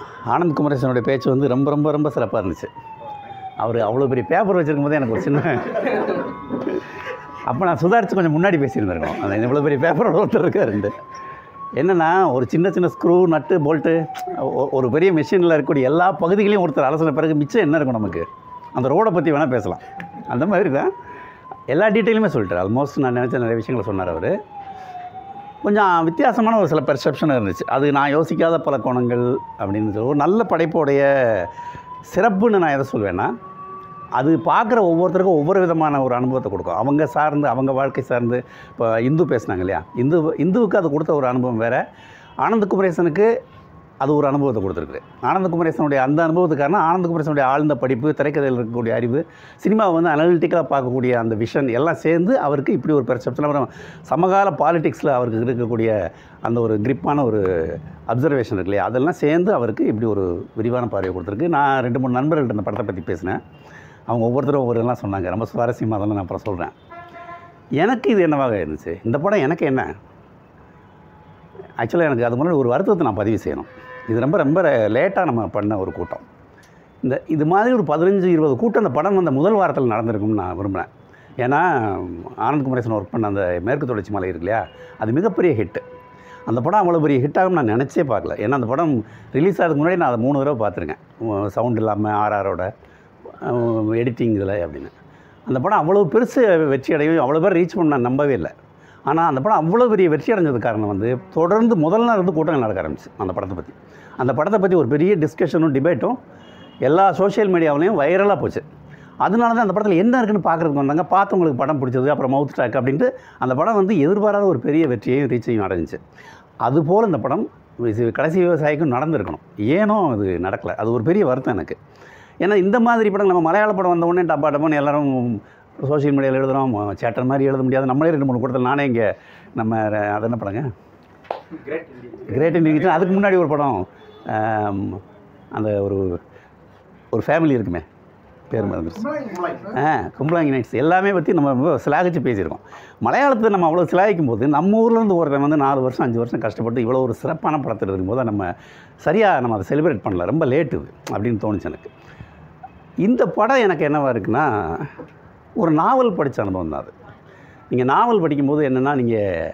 ஆனந்த் குமரேசனுடைய பேச்சு வந்து ரொம்ப ரொம்ப ரொம்ப சிறப்பாக இருந்துச்சு அவர் அவ்வளோ பெரிய பேப்பர் வச்சிருக்கும் போதே எனக்கு ஒரு சின்ன அப்போ நான் சுதாரித்து கொஞ்சம் முன்னாடி பேசியிருந்திருக்கோம் அந்த இவ்வளோ பெரிய பேப்பரோட ஒருத்தர் இருக்காருண்டு என்னென்னா ஒரு சின்ன சின்ன ஸ்க்ரூ நட்டு போல்ட்டு ஒரு பெரிய மிஷினில் இருக்கக்கூடிய எல்லா பகுதிகளையும் ஒருத்தர் அலசின பிறகு மிச்சம் என்ன இருக்கும் நமக்கு அந்த ரோடை பற்றி வேணால் பேசலாம் அந்த மாதிரி தான் எல்லா டீட்டெயிலுமே சொல்லிட்டார் ஆல்மோஸ்ட் நான் நினச்ச நிறைய விஷயங்களை சொன்னார் அவர் கொஞ்சம் வித்தியாசமான ஒரு சில பெர்செப்ஷன் இருந்துச்சு அது நான் யோசிக்காத பல கோணங்கள் அப்படின்னு சொல்லி ஒரு நல்ல படைப்புடைய சிறப்புன்னு நான் எதை சொல்வேன்னா அது பார்க்குற ஒவ்வொருத்தருக்கும் ஒவ்வொரு விதமான ஒரு அனுபவத்தை கொடுக்கும் அவங்க சார்ந்து அவங்க வாழ்க்கை சார்ந்து இப்போ இந்து பேசுனாங்க இல்லையா இந்து இந்துவுக்கு அது கொடுத்த ஒரு அனுபவம் வேறு ஆனந்த குமரேசனுக்கு அது ஒரு அனுபவத்தை கொடுத்துருக்கு ஆனந்த குமரேசனுடைய அந்த அனுபவத்துக்கு காரணம் ஆனந்த குமரேசனுடைய ஆழ்ந்த படிப்பு திரைக்கதையில் இருக்கக்கூடிய அறிவு சினிமாவை வந்து அனலிட்டிக்கலாக பார்க்கக்கூடிய அந்த விஷன் எல்லாம் சேர்ந்து அவருக்கு இப்படி ஒரு பெர்செப்ஷன் அப்புறம் சமகால பாலிடிக்ஸில் அவருக்கு இருக்கக்கூடிய அந்த ஒரு கிரிப்பான ஒரு அப்சர்வேஷன் இருக்கு இல்லையா அதெல்லாம் சேர்ந்து அவருக்கு இப்படி ஒரு விரிவான பார்வையை கொடுத்துருக்கு நான் ரெண்டு மூணு நண்பர்கள்ட்ட இந்த படத்தை பற்றி பேசினேன் அவங்க ஒவ்வொருத்தரும் ஒவ்வொரு இதெல்லாம் சொன்னாங்க ரொம்ப சுவாரஸ்யமாக அதெல்லாம் நான் அப்புறம் சொல்கிறேன் எனக்கு இது என்னவாக இருந்துச்சு இந்த படம் எனக்கு என்ன ஆக்சுவலாக எனக்கு அது முன்னாடி ஒரு வருத்தத்தை நான் பதிவு செய்யணும் இது ரொம்ப ரொம்ப லேட்டாக நம்ம பண்ண ஒரு கூட்டம் இந்த இது மாதிரி ஒரு பதினஞ்சு இருபது கூட்டம் அந்த படம் அந்த முதல் வாரத்தில் நடந்திருக்கும்னு நான் விரும்புகிறேன் ஏன்னா ஆனந்த் குமரேசன் ஒர்க் பண்ண அந்த மேற்கு தொடர்ச்சி மலை இருக்கு இல்லையா அது மிகப்பெரிய ஹிட்டு அந்த படம் அவ்வளோ பெரிய ஹிட்டாகும் நான் நினச்சே பார்க்கல ஏன்னா அந்த படம் ரிலீஸ் ஆகிறதுக்கு முன்னாடி நான் அதை மூணு தடவை பார்த்துருக்கேன் சவுண்ட் இல்லாமல் ஆர்ஆரோட எடிட்டிங் இதில் அப்படின்னு அந்த படம் அவ்வளோ பெருசு வெற்றி அடையும் அவ்வளோ பேர் ரீச் பண்ண நான் நம்பவே இல்லை ஆனால் அந்த படம் அவ்வளோ பெரிய வெற்றி அடைஞ்சது காரணம் வந்து தொடர்ந்து முதல் நாள் இருந்து கூட்டங்கள் நடக்க ஆரம்பிச்சு அந்த படத்தை பற்றி அந்த படத்தை பற்றி ஒரு பெரிய டிஸ்கஷனும் டிபேட்டும் எல்லா சோஷியல் மீடியாவிலையும் வைரலாக போச்சு அதனால தான் அந்த படத்தில் என்ன இருக்குன்னு பார்க்குறதுக்கு வந்தாங்க பார்த்தவங்களுக்கு படம் பிடிச்சது அப்புறம் மவுத் ட்ராக் அப்படின்ட்டு அந்த படம் வந்து எதிர்பாராத ஒரு பெரிய வெற்றியையும் ரீச்சையும் அடைஞ்சிச்சு அதுபோல் இந்த படம் இது கடைசி விவசாயிக்கும் நடந்திருக்கணும் ஏனோ அது நடக்கலை அது ஒரு பெரிய வருத்தம் எனக்கு ஏன்னா இந்த மாதிரி படம் நம்ம மலையாள படம் வந்த உடனே டப்பா டப்பான்னு எல்லாரும் சோஷியல் மீடியாவில் எழுதுகிறோம் சேட்டர் மாதிரி எழுத முடியாது நம்மளே ரெண்டு மூணு கூட்டத்தில் நானே இங்கே நம்ம ர- அது என்ன படங்க கிரேட் இண்டிவிஜுவல் அதுக்கு முன்னாடி ஒரு படம் ஆம், அந்த ஒரு ஒரு ஃபேமிலி இருக்குமே பேர் மறந்துருச்சு ஆ கும்பலாங்கி நைட்ஸ் எல்லாமே பற்றி நம்ம ரொம்ப சிலாகிச்சு பேசியிருக்கோம் மலையாளத்தை நம்ம அவ்வளோ சிலாகிக்கும் போது நம்ம ஊர்லேருந்து ஒருத்தன் வந்து நாலு வருஷம் அஞ்சு வருஷம் கஷ்டப்பட்டு இவ்வளோ ஒரு சிறப்பான படத்தில் இருக்கும்போது நம்ம சரியாக நம்ம அதை செலிப்ரேட் பண்ணல ரொம்ப லேட்டு இது அப்படின்னு தோணுச்சு எனக்கு இந்த படம் எனக்கு என்னவா இருக்குன்னா ஒரு நாவல் படித்த அனுபவம் தான் அது நீங்கள் நாவல் படிக்கும்போது என்னென்னா நீங்கள்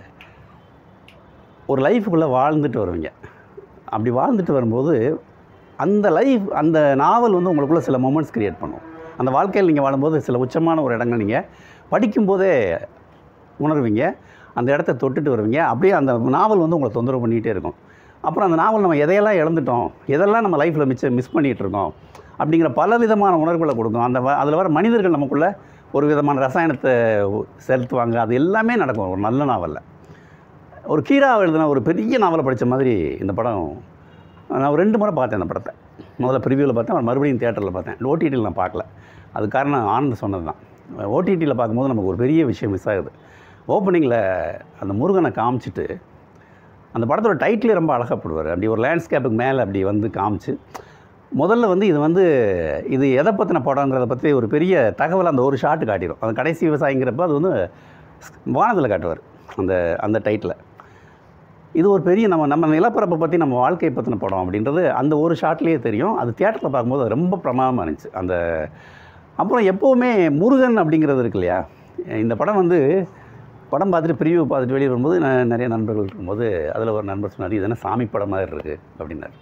ஒரு லைஃபுக்குள்ளே வாழ்ந்துட்டு வருவீங்க அப்படி வாழ்ந்துட்டு வரும்போது அந்த லைஃப் அந்த நாவல் வந்து உங்களுக்குள்ள சில மொமெண்ட்ஸ் க்ரியேட் பண்ணும் அந்த வாழ்க்கையில் நீங்கள் வாழும்போது சில உச்சமான ஒரு இடங்கள் நீங்கள் படிக்கும்போதே உணர்வீங்க அந்த இடத்த தொட்டுட்டு வருவீங்க அப்படியே அந்த நாவல் வந்து உங்களை தொந்தரவு பண்ணிகிட்டே இருக்கும் அப்புறம் அந்த நாவல் நம்ம எதையெல்லாம் இழந்துட்டோம் எதெல்லாம் நம்ம லைஃப்பில் மிச்சம் மிஸ் பண்ணிகிட்டு இருக்கோம் அப்படிங்கிற பல விதமான உணர்வுகளை கொடுக்கும் அந்த அதில் வர மனிதர்கள் நமக்குள்ள ஒரு விதமான ரசாயனத்தை செலுத்துவாங்க அது எல்லாமே நடக்கும் ஒரு நல்ல நாவலில் ஒரு கீரா எழுதின ஒரு பெரிய நாவலை படித்த மாதிரி இந்த படம் நான் ஒரு ரெண்டு முறை பார்த்தேன் அந்த படத்தை முதல்ல ப்ரிவியூவில் பார்த்தேன் அப்புறம் மறுபடியும் தேட்டரில் பார்த்தேன் ஓடிடியில் நான் பார்க்கல அது காரணம் ஆனந்த் சொன்னது தான் ஓடிடியில் பார்க்கும்போது நமக்கு ஒரு பெரிய விஷயம் மிஸ் ஆகுது ஓப்பனிங்கில் அந்த முருகனை காமிச்சிட்டு அந்த படத்தோட டைட்டிலே ரொம்ப அழகாக போடுவார் அப்படி ஒரு லேண்ட்ஸ்கேப்புக்கு மேலே அப்படி வந்து காமிச்சு முதல்ல வந்து இது வந்து இது எதை பற்றின படங்கிறத பற்றி ஒரு பெரிய தகவல் அந்த ஒரு ஷாட்டு காட்டிடும் அந்த கடைசி விவசாயிங்கிறப்ப அது வந்து வானத்தில் காட்டுவார் அந்த அந்த டைட்டில் இது ஒரு பெரிய நம்ம நம்ம நிலப்பரப்பை பற்றி நம்ம வாழ்க்கையை பற்றின படம் அப்படின்றது அந்த ஒரு ஷாட்லேயே தெரியும் அது தியேட்டரில் பார்க்கும்போது அது ரொம்ப பிரமாதமாக இருந்துச்சு அந்த அப்புறம் எப்போவுமே முருகன் அப்படிங்கிறது இருக்கு இல்லையா இந்த படம் வந்து படம் பார்த்துட்டு ப்ரிவியூ பார்த்துட்டு வெளியே வரும்போது நான் நிறைய நண்பர்கள் இருக்கும்போது அதில் ஒரு நண்பர் சொன்னார் இது என்ன சாமி படம் மாதிரி இருக்குது அப்படின்னாரு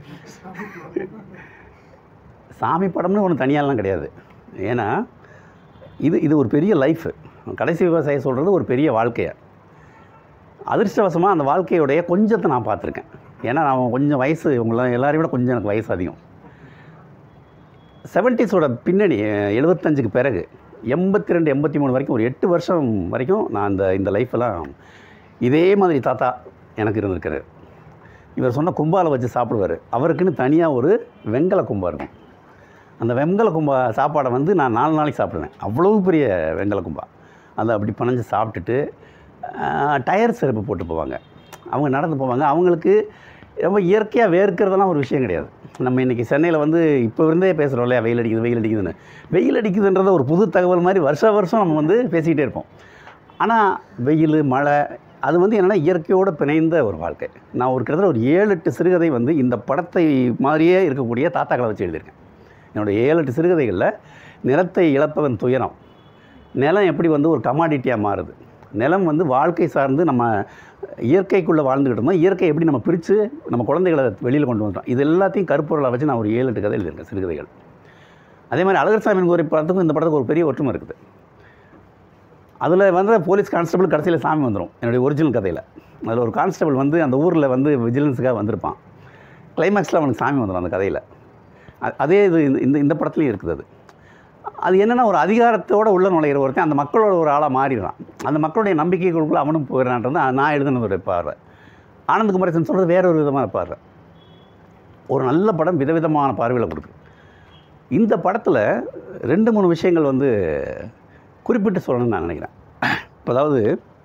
சாமி படம்னு ஒன்று தனியாலாம் கிடையாது ஏன்னா இது இது ஒரு பெரிய லைஃபு கடைசி விவசாயி சொல்கிறது ஒரு பெரிய வாழ்க்கையை அதிர்ஷ்டவசமாக அந்த வாழ்க்கையுடைய கொஞ்சத்தை நான் பார்த்துருக்கேன் ஏன்னா நான் கொஞ்சம் வயசு இவங்கள எல்லாரையும் விட கொஞ்சம் எனக்கு வயசு அதிகம் செவன்ட்டீஸோட பின்னணி எழுபத்தஞ்சுக்கு பிறகு எண்பத்தி ரெண்டு எண்பத்தி மூணு வரைக்கும் ஒரு எட்டு வருஷம் வரைக்கும் நான் இந்த இந்த லைஃப்பெல்லாம் இதே மாதிரி தாத்தா எனக்கு இருந்திருக்காரு இவர் சொன்ன கும்பால வச்சு சாப்பிடுவார் அவருக்குன்னு தனியாக ஒரு வெங்கல கும்பா இருக்கும் அந்த வெங்கல கும்பா சாப்பாடை வந்து நான் நாலு நாளைக்கு சாப்பிடுவேன் அவ்வளோ பெரிய வெங்கல கும்பா அதை அப்படி பனைஞ்சு சாப்பிட்டுட்டு ஆஹ், டயர் செருப்பு போட்டு போவாங்க அவங்க நடந்து போவாங்க அவங்களுக்கு ரொம்ப இயற்கையாக வேர்க்கிறதெல்லாம் ஒரு விஷயம் கிடையாது நம்ம இன்றைக்கி சென்னையில் வந்து இப்போ இருந்தே பேசுகிறோம் இல்லையா வெயில் அடிக்குது வெயில் அடிக்குதுன்னு வெயில் அடிக்குதுன்றத ஒரு புது தகவல் மாதிரி வருஷ வருஷம் நம்ம வந்து பேசிக்கிட்டே இருப்போம் ஆனால் வெயில் மழை அது வந்து என்னென்னா இயற்கையோடு பிணைந்த ஒரு வாழ்க்கை நான் ஒரு கிட்டத்தட்ட ஒரு ஏழு எட்டு சிறுகதை வந்து இந்த படத்தை மாதிரியே இருக்கக்கூடிய தாத்தாக்களை வச்சு எழுதியிருக்கேன் என்னோடய ஏழு எட்டு சிறுகதைகளில் நிலத்தை இழப்பவன் துயரம் நிலம் எப்படி வந்து ஒரு கமாடிட்டியாக மாறுது நிலம் வந்து வாழ்க்கை சார்ந்து நம்ம இயற்கைக்குள்ளே வாழ்ந்துக்கிட்டு இருந்தோம் இயற்கை எப்படி நம்ம பிரித்து நம்ம குழந்தைகளை வெளியில் கொண்டு வந்துட்டோம் இது எல்லாத்தையும் கருப்பொருளை வச்சு நான் ஒரு ஏழு எட்டு கதை எழுதியிருக்கேன் சிறுகதைகள் அதே மாதிரி அழகர் சாமி ஒரு படத்துக்கும் இந்த படத்துக்கும் ஒரு பெரிய ஒற்றுமை இருக்குது அதில் வந்து போலீஸ் கான்ஸ்டபிள் கடைசியில் சாமி வந்துடும் என்னுடைய ஒரிஜினல் கதையில் அதில் ஒரு கான்ஸ்டபிள் வந்து அந்த ஊரில் வந்து விஜிலன்ஸுக்காக வந்திருப்பான் கிளைமேக்ஸில் அவனுக்கு சாமி வந்துடும் அந்த கதையில் அ- அதே இது இந்த- இந்த இந்த படத்துலையும் இருக்குது அது அது என்னென்னா ஒரு அதிகாரத்தோடு உள்ள நுழையிற ஒருத்தன் அந்த மக்களோட ஒரு ஆளாக மாறிடுறான் அந்த மக்களுடைய நம்பிக்கைகளுக்குள்ள அவனும் போயிடறான்றது நான் எழுதினதோட பார்வை ஆனந்த் குமரேசன் சொல்கிறது வேற ஒரு விதமான பார்வை ஒரு நல்ல படம் விதவிதமான பார்வையில் கொடுக்கு இந்த படத்தில் ரெண்டு மூணு விஷயங்கள் வந்து குறிப்பிட்டு சொல்லணும்னு நான் நினைக்கிறேன் இப்போ அதாவது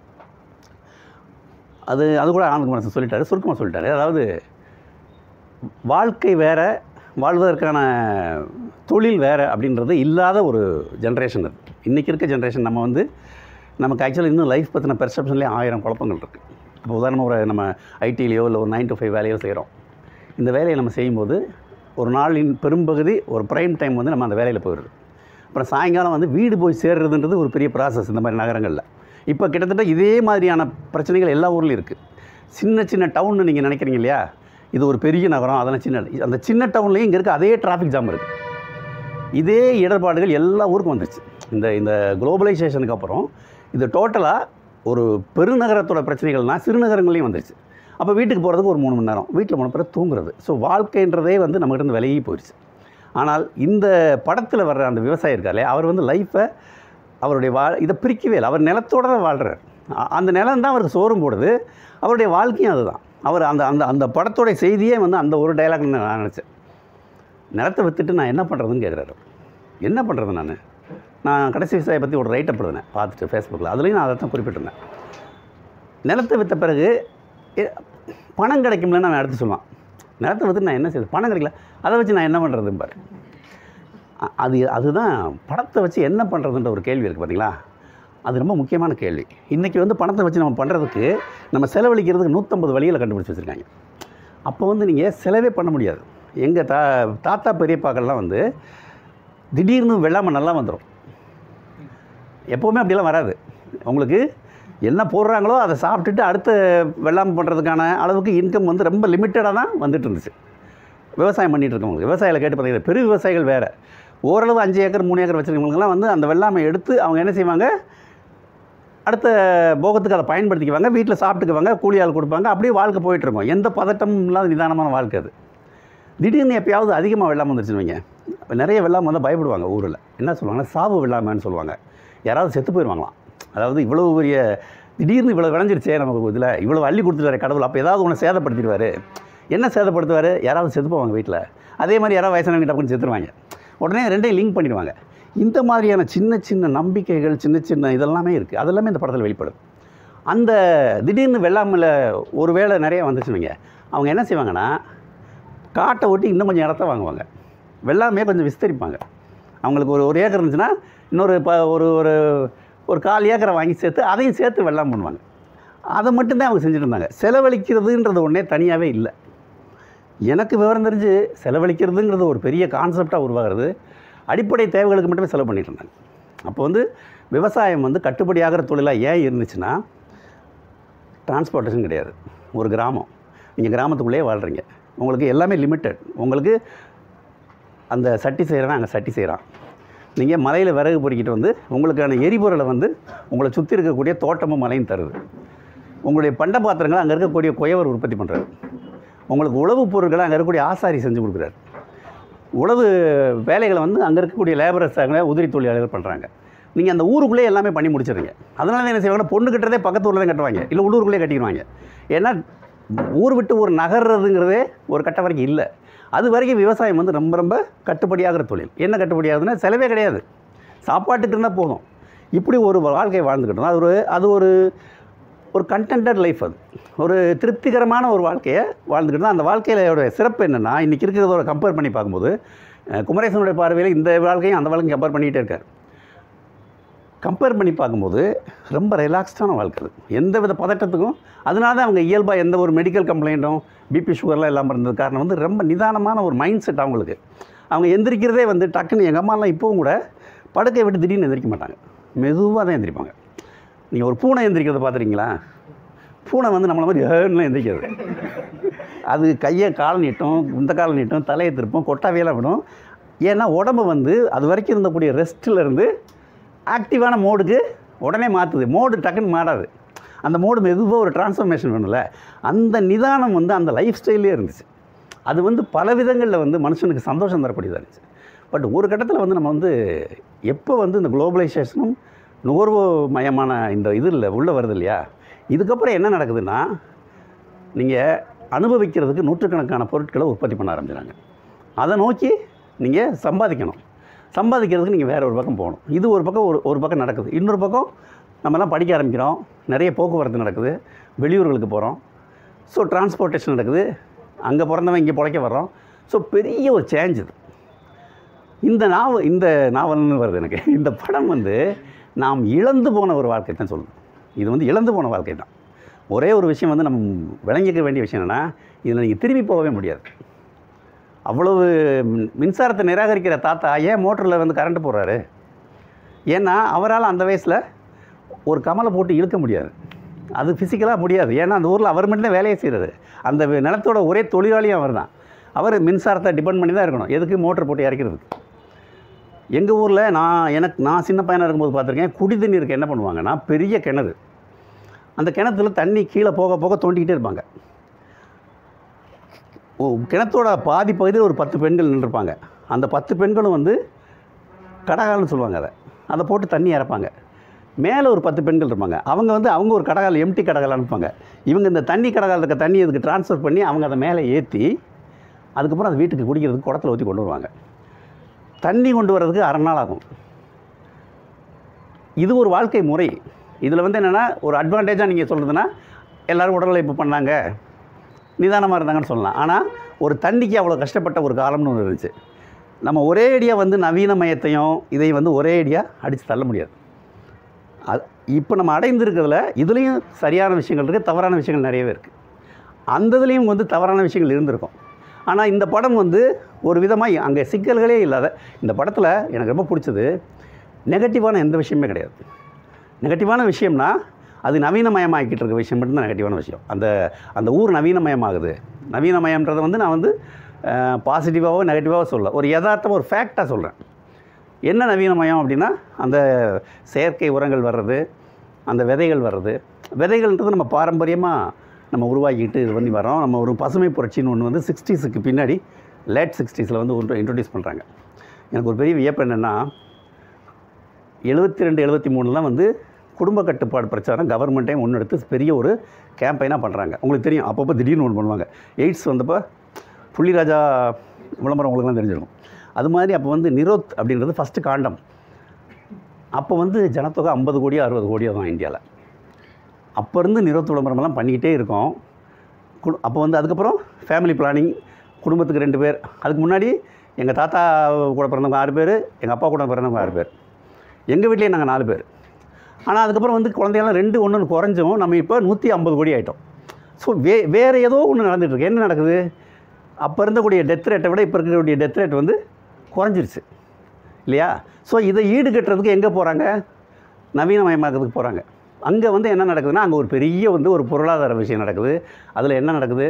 அது அது கூட ஆனந்த் குமரேசன் சொல்லிட்டாரு சுருக்கமாக சொல்லிட்டாரு அதாவது வாழ்க்கை வேற வாழ்வதற்கான தொழில் வேறு அப்படின்றது இல்லாத ஒரு ஜென்ரேஷன் அது இன்றைக்கி இருக்க ஜென்ரேஷன் நம்ம வந்து நமக்கு ஆக்சுவலாக இன்னும் லைஃப் பற்றின பெர்செப்ஷன்லேயே ஆயிரம் குழப்பங்கள் இருக்குது இப்போ உதாரணமாக ஒரு நம்ம ஐடிலேயோ இல்லை ஒரு நைன் to ஃபைவ் வேலையோ செய்கிறோம் இந்த வேலையை நம்ம செய்யும்போது ஒரு நாளின் பெரும்பகுதி ஒரு ப்ரைம் டைம் வந்து நம்ம அந்த வேலையில் போயிடுது அப்புறம் சாயங்காலம் வந்து வீடு போய் சேர்றதுன்றது ஒரு பெரிய ப்ராசஸ் இந்த மாதிரி நகரங்களில் இப்போ கிட்டத்தட்ட இதே மாதிரியான பிரச்சனைகள் எல்லா ஊர்லேயும் இருக்குது சின்ன சின்ன டவுன்னு நீங்கள் நினைக்கிறீங்க இல்லையா இது ஒரு பெரிய நகரம் அதெல்லாம் சின்ன அந்த சின்ன டவுன்லேயும் இங்கே இருக்க அதே டிராஃபிக் ஜாம் இருக்குது இதே இடர்பாடுகள் எல்லா ஊருக்கும் வந்துருச்சு இந்த இந்த குளோபலைசேஷனுக்கு அப்புறம் இது டோட்டலாக ஒரு பெருநகரத்தோட பிரச்சனைகள்னால் சிறுநகரங்களையும் வந்துருச்சு அப்போ வீட்டுக்கு போகிறதுக்கு ஒரு மூணு மணி நேரம் வீட்டில் போன பிறகு தூங்குறது ஸோ வாழ்க்கைன்றதே வந்து நம்மகிட்ட இருந்து விலகி போயிடுச்சு ஆனால் இந்த படத்தில் வர்ற அந்த விவசாயி இருக்காலே அவர் வந்து லைஃப்பை அவருடைய வா இதை பிரிக்கவே இல்லை அவர் நிலத்தோட தான் வாழ்கிறார் அ- அந்த நிலம் தான் அவருக்கு சோறும் போடுது அவருடைய வாழ்க்கையும் அதுதான் அவர் அந்த அந்த அந்த படத்தோடைய செய்தியே வந்து அந்த ஒரு டைலாக் நான் நினச்சேன் நிலத்தை விற்றுட்டு நான் என்ன பண்ணுறதுன்னு கேட்குறாரு என்ன பண்ணுறது நான் நான் கடைசி விவசாயியை பற்றி ஒரு ரைட்டப் எழுதினேன் பார்த்துட்டு ஃபேஸ்புக்கில் அதுலேயும் நான் அதை தான் குறிப்பிட்டிருந்தேன் நிலத்தை விற்ற பிறகு எ- பணம் கிடைக்கும்ல நான் எடுத்து சொல்லுவான் நிலத்தை விற்று நான் என்ன செய்யுது பணம் கிடைக்கல அதை வச்சு நான் என்ன பண்ணுறதுன்னு பாரு அ- அது அதுதான் பணத்தை வச்சு என்ன பண்ணுறதுன்ற ஒரு கேள்வி இருக்குது பார்த்தீங்களா அது ரொம்ப முக்கியமான கேள்வி இன்றைக்கி வந்து பணத்தை வச்சு நம்ம பண்ணுறதுக்கு நம்ம செலவழிக்கிறதுக்கு நூற்றம்பது வழிகளை கண்டுபிடிச்சி வச்சுருக்காங்க அப்போ வந்து நீங்கள் செலவே பண்ண முடியாது எங்கள் தா தாத்தா பெரியப்பாக்கள்லாம் வந்து திடீர்னு வெள்ளாமை நல்லா வந்துடும் எப்போவுமே அப்படிலாம் வராது உங்களுக்கு என்ன போடுறாங்களோ அதை சாப்பிட்டுட்டு அடுத்த வெள்ளாமை பண்ணுறதுக்கான அளவுக்கு இன்கம் வந்து ரொம்ப லிமிட்டடாக தான் வந்துட்டு இருந்துச்சு விவசாயம் பண்ணிட்டு இருக்கவங்களுக்கு விவசாயிகளை கேட்டு பார்த்தீங்கன்னா பெரிய விவசாயிகள் வேறு ஓரளவு அஞ்சு ஏக்கர் மூணு ஏக்கர் வச்சுருக்கவங்கலாம் வந்து அந்த வெள்ளாமை எடுத்து அவங்க என்ன செய்வாங்க அடுத்த போகத்துக்கு அதை பயன்படுத்திக்குவாங்க வீட்டில் சாப்பிட்டுக்குவாங்க கூலி ஆள் கொடுப்பாங்க அப்படியே வாழ்க்கை போயிட்டுருக்கும் எந்த பதட்டமும் இல்லாத நிதானமான வாழ்க்கை அது திடீர்னு எப்பயாவது அதிகமாக வெள்ளாமை வந்துருச்சுன்னு வைங்க இப்போ நிறைய வெள்ளாமை வந்தால் பயப்படுவாங்க ஊரில் என்ன சொல்லுவாங்கன்னா சாவு வெள்ளாமைன்னு சொல்லுவாங்க யாராவது செத்து போயிடுவாங்களாம் அதாவது இவ்வளோ பெரிய திடீர்னு இவ்வளோ விளைஞ்சிருச்சே நமக்கு இதில் இவ்வளோ அள்ளி கொடுத்துட்டாரு கடவுள் அப்போ ஏதாவது ஒன்று சேதப்படுத்திடுவார் என்ன சேதப்படுத்துவார் யாராவது செத்து போவாங்க வீட்டில் அதே மாதிரி யாராவது வயசானவங்க டப்புன்னு செத்துருவாங்க உடனே ரெண்டையும் லிங்க் பண்ணிடுவாங்க இந்த மாதிரியான சின்ன சின்ன நம்பிக்கைகள் சின்ன சின்ன இதெல்லாமே இருக்குது அதெல்லாமே இந்த படத்தில் வெளிப்படும் அந்த திடீர்னு வெள்ளாமையில் ஒரு வேளை நிறைய வந்துச்சுன்னு வைங்க அவங்க என்ன செய்வாங்கன்னா காட்டை ஒட்டி இன்னும் கொஞ்சம் இடத்த வாங்குவாங்க வெள்ளாமையே கொஞ்சம் விஸ்தரிப்பாங்க அவங்களுக்கு ஒரு ஒரு ஏக்கர் இருந்துச்சுன்னா இன்னொரு ப ஒரு ஒரு ஒரு கால் ஏக்கரை வாங்கி சேர்த்து அதையும் சேர்த்து வெள்ளாமை பண்ணுவாங்க அதை மட்டும்தான் அவங்க செஞ்சுட்டு இருந்தாங்க செலவழிக்கிறதுன்றது ஒன்றே தனியாகவே இல்லை எனக்கு விவரம் தெரிஞ்சு செலவழிக்கிறதுங்கிறது ஒரு பெரிய கான்செப்டாக உருவாகிறது அடிப்படை தேவைகளுக்கு மட்டுமே செலவு பண்ணிட்டு இருந்தாங்க அப்போ வந்து விவசாயம் வந்து கட்டுப்படியாகிற தொழிலாக ஏன் இருந்துச்சுன்னா டிரான்ஸ்போர்ட்டேஷன் கிடையாது ஒரு கிராமம் நீங்கள் கிராமத்துக்குள்ளேயே வாழ்கிறீங்க உங்களுக்கு எல்லாமே லிமிட்டட் உங்களுக்கு அந்த சட்டி செய்கிறவன் அங்கே சட்டி செய்கிறான் நீங்கள் மலையில் விறகு பொறுக்கிட்டு வந்து உங்களுக்கான எரிபொருளை வந்து உங்களை சுற்றி இருக்கக்கூடிய தோட்டமும் மலையும் தருது உங்களுடைய பண்ட பாத்திரங்களை அங்கே இருக்கக்கூடிய குயவர் உற்பத்தி பண்ணுறாரு உங்களுக்கு உழவு பொருட்களை அங்கே இருக்கக்கூடிய ஆசாரி செஞ்சு கொடுக்குறாரு உழவு வேலைகளை வந்து அங்கே இருக்கக்கூடிய லேபரர்ஸ் அங்கே உதிரி தொழிலாளர்கள் பண்ணுறாங்க நீங்கள் அந்த ஊருக்குள்ளே எல்லாமே பண்ணி முடிச்சிடுங்க அதனால தான் என்ன செய்வாங்கன்னா பொண்ணு கட்டுறதே பக்கத்து ஊரில் தான் கட்டுவாங்க இல்லை உள்ளூருக்குள்ளே கட்டிடுவாங்க ஏன்னா ஊர் விட்டு ஒரு நகர்றதுங்கிறதே ஒரு கட்ட வரைக்கும் இல்லை அது வரைக்கும் விவசாயம் வந்து ரொம்ப ரொம்ப கட்டுப்படியாகிற தொழில் என்ன கட்டுப்படியாகுதுன்னா செலவே கிடையாது சாப்பாட்டுக்கு இருந்தால் போதும் இப்படி ஒரு வாழ்க்கையை வாழ்ந்துக்கிட்டோம் அது ஒரு அது ஒரு ஒரு கண்டென்டட் லைஃப் அது ஒரு திருப்திகரமான ஒரு வாழ்க்கையை வாழ்ந்துக்கிட்டு தான் அந்த வாழ்க்கையிலோட சிறப்பு என்னென்னா இன்றைக்கி இருக்கிறதோட கம்பேர் பண்ணி பார்க்கும்போது அஹ், குமரேசனுடைய பார்வையில் இந்த வாழ்க்கையும் அந்த வாழ்க்கையும் கம்பேர் பண்ணிக்கிட்டே இருக்கார் கம்பேர் பண்ணி பார்க்கும்போது ரொம்ப ரிலாக்ஸ்டான வாழ்க்கை அது எந்த வித பதட்டத்துக்கும் அதனால தான் அவங்க இயல்பாக எந்த ஒரு மெடிக்கல் கம்ப்ளைண்ட்டும் பிபி சுகர்லாம் இல்லாமல் இருந்தது காரணம் வந்து ரொம்ப நிதானமான ஒரு மைண்ட் செட் அவங்களுக்கு அவங்க எந்திரிக்கிறதே வந்து டக்குன்னு எங்கள் அம்மாலாம் இப்போவும் கூட படுக்கையை விட்டு திடீர்னு எந்திரிக்க மாட்டாங்க மெதுவாக தான் எந்திரிப்பாங்க நீங்கள் ஒரு பூனை எந்திரிக்கிறத பார்த்துருக்கீங்களா பூனை வந்து நம்மளை மாதிரி ஏன்லாம் எந்திரிக்கிறது அது கையை கால் நீட்டும் இந்த கால் நீட்டும் தலையை திருப்பும் கொட்டாவையெல்லாம் விடும் ஏன்னா உடம்பு வந்து அது வரைக்கும் இருந்தக்கூடிய ரெஸ்ட்டில் இருந்து ஆக்டிவான மோடுக்கு உடனே மாற்றுது மோடு டக்குன்னு மாறாது அந்த மோடு மெதுவாக ஒரு டிரான்ஸ்ஃபர்மேஷன் வேணும்ல அந்த நிதானம் வந்து அந்த லைஃப் ஸ்டைல்லே இருந்துச்சு அது வந்து பல விதங்களில் வந்து மனுஷனுக்கு சந்தோஷம் தரக்கூடியதாக இருந்துச்சு பட் ஒரு கட்டத்தில் வந்து நம்ம வந்து எப்போ வந்து இந்த குளோபலைசேஷனும் நுகர்வு மயமான இந்த இது இல்லை உள்ளே வருது இல்லையா இதுக்கப்புறம் என்ன நடக்குதுன்னா நீங்கள் அனுபவிக்கிறதுக்கு நூற்றுக்கணக்கான பொருட்களை உற்பத்தி பண்ண ஆரம்பிச்சிடாங்க அதை நோக்கி நீங்கள் சம்பாதிக்கணும் சம்பாதிக்கிறதுக்கு நீங்கள் வேறு ஒரு பக்கம் போகணும் இது ஒரு பக்கம் ஒரு ஒரு பக்கம் நடக்குது இன்னொரு பக்கம் நம்மலாம் படிக்க ஆரம்பிக்கிறோம் நிறைய போக்குவரத்து நடக்குது வெளியூர்களுக்கு போகிறோம் ஸோ டிரான்ஸ்போர்ட்டேஷன் நடக்குது அங்கே பிறந்தவன் இங்கே பிழைக்க வர்றோம் ஸோ பெரிய ஒரு சேஞ்ச் இது இந்த நாவல் இந்த நாவல்னு வருது எனக்கு இந்த படம் வந்து நாம் இழந்து போன ஒரு வாழ்க்கை தான் சொல்லுது இது வந்து இழந்து போன வாழ்க்கை தான் ஒரே ஒரு விஷயம் வந்து நம்ம விளங்கிக்க வேண்டிய விஷயம் என்னென்னா இதில் நீங்கள் திரும்பி போகவே முடியாது அவ்வளவு மின்- மின்சாரத்தை நிராகரிக்கிற தாத்தா ஏன் மோட்டரில் வந்து கரண்ட் போடுறாரு ஏன்னா அவரால் அந்த வயசில் ஒரு கமலை போட்டு இழுக்க முடியாது அது ஃபிசிக்கலாக முடியாது ஏன்னா அந்த ஊரில் அவர் மட்டும் தான் வேலையை செய்கிறது அந்த வி- நிலத்தோட ஒரே தொழிலாளியும் அவர் தான் அவர் மின்சாரத்தை டிபெண்ட் பண்ணி தான் இருக்கணும் எதுக்கு மோட்டர் போட்டு இறக்கிறதுக்கு எங்கள் ஊரில் நான் எனக்கு நான் சின்ன பையனாக இருக்கும்போது பார்த்துருக்கேன் குடி தண்ணீருக்கு என்ன பண்ணுவாங்கன்னா பெரிய கிணறு அந்த கிணத்துல தண்ணி கீழே போக போக தோண்டிக்கிட்டே இருப்பாங்க ஓ கிணத்தோட பாதி பகுதியில் ஒரு பத்து பெண்கள் நின்றுருப்பாங்க அந்த பத்து பெண்களும் வந்து கடகால்னு சொல்லுவாங்க அதை அதை போட்டு தண்ணி இறப்பாங்க மேலே ஒரு பத்து பெண்கள் இருப்பாங்க அவங்க வந்து அவங்க ஒரு கடகால் எம்டி கடகால் அனுப்புவாங்க இவங்க இந்த தண்ணி கடகால் இருக்க தண்ணி இதுக்கு ட்ரான்ஸ்ஃபர் பண்ணி அவங்க அதை மேலே ஏற்றி அதுக்கப்புறம் அது வீட்டுக்கு குடிக்கிறதுக்கு குடத்துல ஊற்றி கொண்டு வருவாங்க தண்ணி கொண்டு வர்றதுக்கு அரை நாள் ஆகும் இது ஒரு வாழ்க்கை முறை இதில் வந்து என்னென்னா ஒரு அட்வான்டேஜாக நீங்கள் சொல்கிறதுனா எல்லோரும் உடலுழைப்பு பண்ணாங்க நிதானமாக இருந்தாங்கன்னு சொல்லலாம் ஆனால் ஒரு தண்ணிக்கு அவ்வளோ கஷ்டப்பட்ட ஒரு காலம்னு ஒன்று இருந்துச்சு நம்ம ஒரே அடியாக வந்து நவீனமயத்தையும் இதை வந்து ஒரே அடியாக அடித்து தள்ள முடியாது அது இப்போ நம்ம அடைந்திருக்கிறதுல இதுலேயும் சரியான விஷயங்கள் இருக்குது தவறான விஷயங்கள் நிறையவே இருக்குது அந்த இதுலேயும் வந்து தவறான விஷயங்கள் இருந்திருக்கும் ஆனால் இந்த படம் வந்து ஒரு விதமாக அங்கே சிக்கல்களே இல்லாத இந்த படத்தில் எனக்கு ரொம்ப பிடிச்சது நெகட்டிவான எந்த விஷயமே கிடையாது நெகட்டிவான விஷயம்னா அது நவீனமயமாக்கிட்டு இருக்க விஷயம் மட்டும்தான் நெகட்டிவான விஷயம் அந்த அந்த ஊர் நவீனமயமாகுது நவீனமயம்ன்றதை வந்து நான் வந்து பாசிட்டிவாகவோ நெகட்டிவாகவோ சொல்ல ஒரு யதார்த்தமாக ஒரு ஃபேக்டாக சொல்கிறேன் என்ன நவீனமயம் அப்படின்னா அந்த செயற்கை உரங்கள் வர்றது அந்த விதைகள் வர்றது விதைகள்ன்றது நம்ம பாரம்பரியமாக நம்ம உருவாக்கிட்டு இது பண்ணி வரோம் நம்ம ஒரு பசுமை புரட்சின்னு ஒன்று வந்து சிக்ஸ்டீஸுக்கு பின்னாடி லேட் சிக்ஸ்டீஸில் வந்து ஒன்று இன்ட்ரடியூஸ் பண்ணுறாங்க எனக்கு ஒரு பெரிய வியப்பு என்னென்னா எழுபத்தி ரெண்டு எழுபத்தி மூணுலாம் வந்து குடும்ப கட்டுப்பாடு பிரச்சாரம் கவர்மெண்ட்டே முன்னெடுத்து பெரிய ஒரு கேம்பெயினாக பண்ணுறாங்க உங்களுக்கு தெரியும் அப்பப்போ திடீர்னு ஒன்று பண்ணுவாங்க எய்ட்ஸ் வந்தப்போ புள்ளிராஜா விளம்பரம் உங்களுக்குலாம் தெரிஞ்சிருக்கும் அது மாதிரி அப்போ வந்து நிரோத் அப்படின்றது ஃபஸ்ட்டு காண்டம் அப்போ வந்து ஜனத்தொகை ஐம்பது கோடியோ அறுபது கோடியோ தான் இந்தியாவில் அப்போ இருந்து நிரோத் விளம்பரமெல்லாம் பண்ணிக்கிட்டே இருக்கோம் குடு அப்போ வந்து அதுக்கப்புறம் ஃபேமிலி பிளானிங் குடும்பத்துக்கு ரெண்டு பேர் அதுக்கு முன்னாடி எங்கள் தாத்தா கூட பிறந்தவங்க ஆறு பேர் எங்கள் அப்பா கூட பிறந்தவங்க ஆறு பேர் எங்கள் வீட்லேயே நாங்கள் நாலு பேர் ஆனால் அதுக்கப்புறம் வந்து குழந்தையெல்லாம் ரெண்டு ஒன்று குறைஞ்சோம் நம்ம இப்போ நூற்றி ஐம்பது கோடி ஆகிட்டோம் ஸோ வே வேறு ஏதோ ஒன்று நடந்துகிட்ருக்கு என்ன நடக்குது அப்போ இருந்தக்கூடிய டெத் ரேட்டை விட இப்போ இருக்கக்கூடிய டெத் ரேட் வந்து குறைஞ்சிருச்சு இல்லையா ஸோ இதை ஈடுகட்டுறதுக்கு எங்கே போகிறாங்க நவீனமயமாக்கிறதுக்கு போகிறாங்க அங்கே வந்து என்ன நடக்குதுன்னா அங்கே ஒரு பெரிய வந்து ஒரு பொருளாதார விஷயம் நடக்குது அதில் என்ன நடக்குது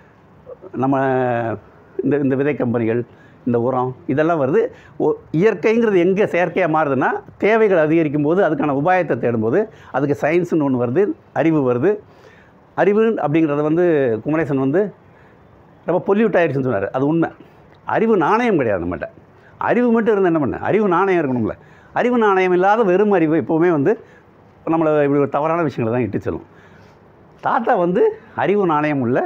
நம்ம இந்த இந்த விதை கம்பெனிகள் இந்த உரம் இதெல்லாம் வருது ஒ- இயற்கைங்கிறது எங்கே செயற்கையாக மாறுதுன்னா தேவைகள் அதிகரிக்கும் போது அதுக்கான உபாயத்தை தேடும்போது அதுக்கு சயின்ஸ்னு ஒன்று வருது அறிவு வருது அறிவு அப்படிங்கிறத வந்து குமரேசன் வந்து ரொம்ப பொல்யூட் ஆயிடுச்சுன்னு சொன்னார் அது உண்மை அறிவு நாணயம் கிடையாது நம்மகிட்ட அறிவு மட்டும் இருந்தால் என்ன பண்ண அறிவு நாணயம் இருக்கணும்ல அறிவு நாணயம் இல்லாத வெறும் அறிவு எப்போவுமே வந்து நம்மளை இப்படி ஒரு தவறான விஷயங்களை தான் இட்டு செல்லும் தாத்தா வந்து அறிவு நாணயம் உள்ள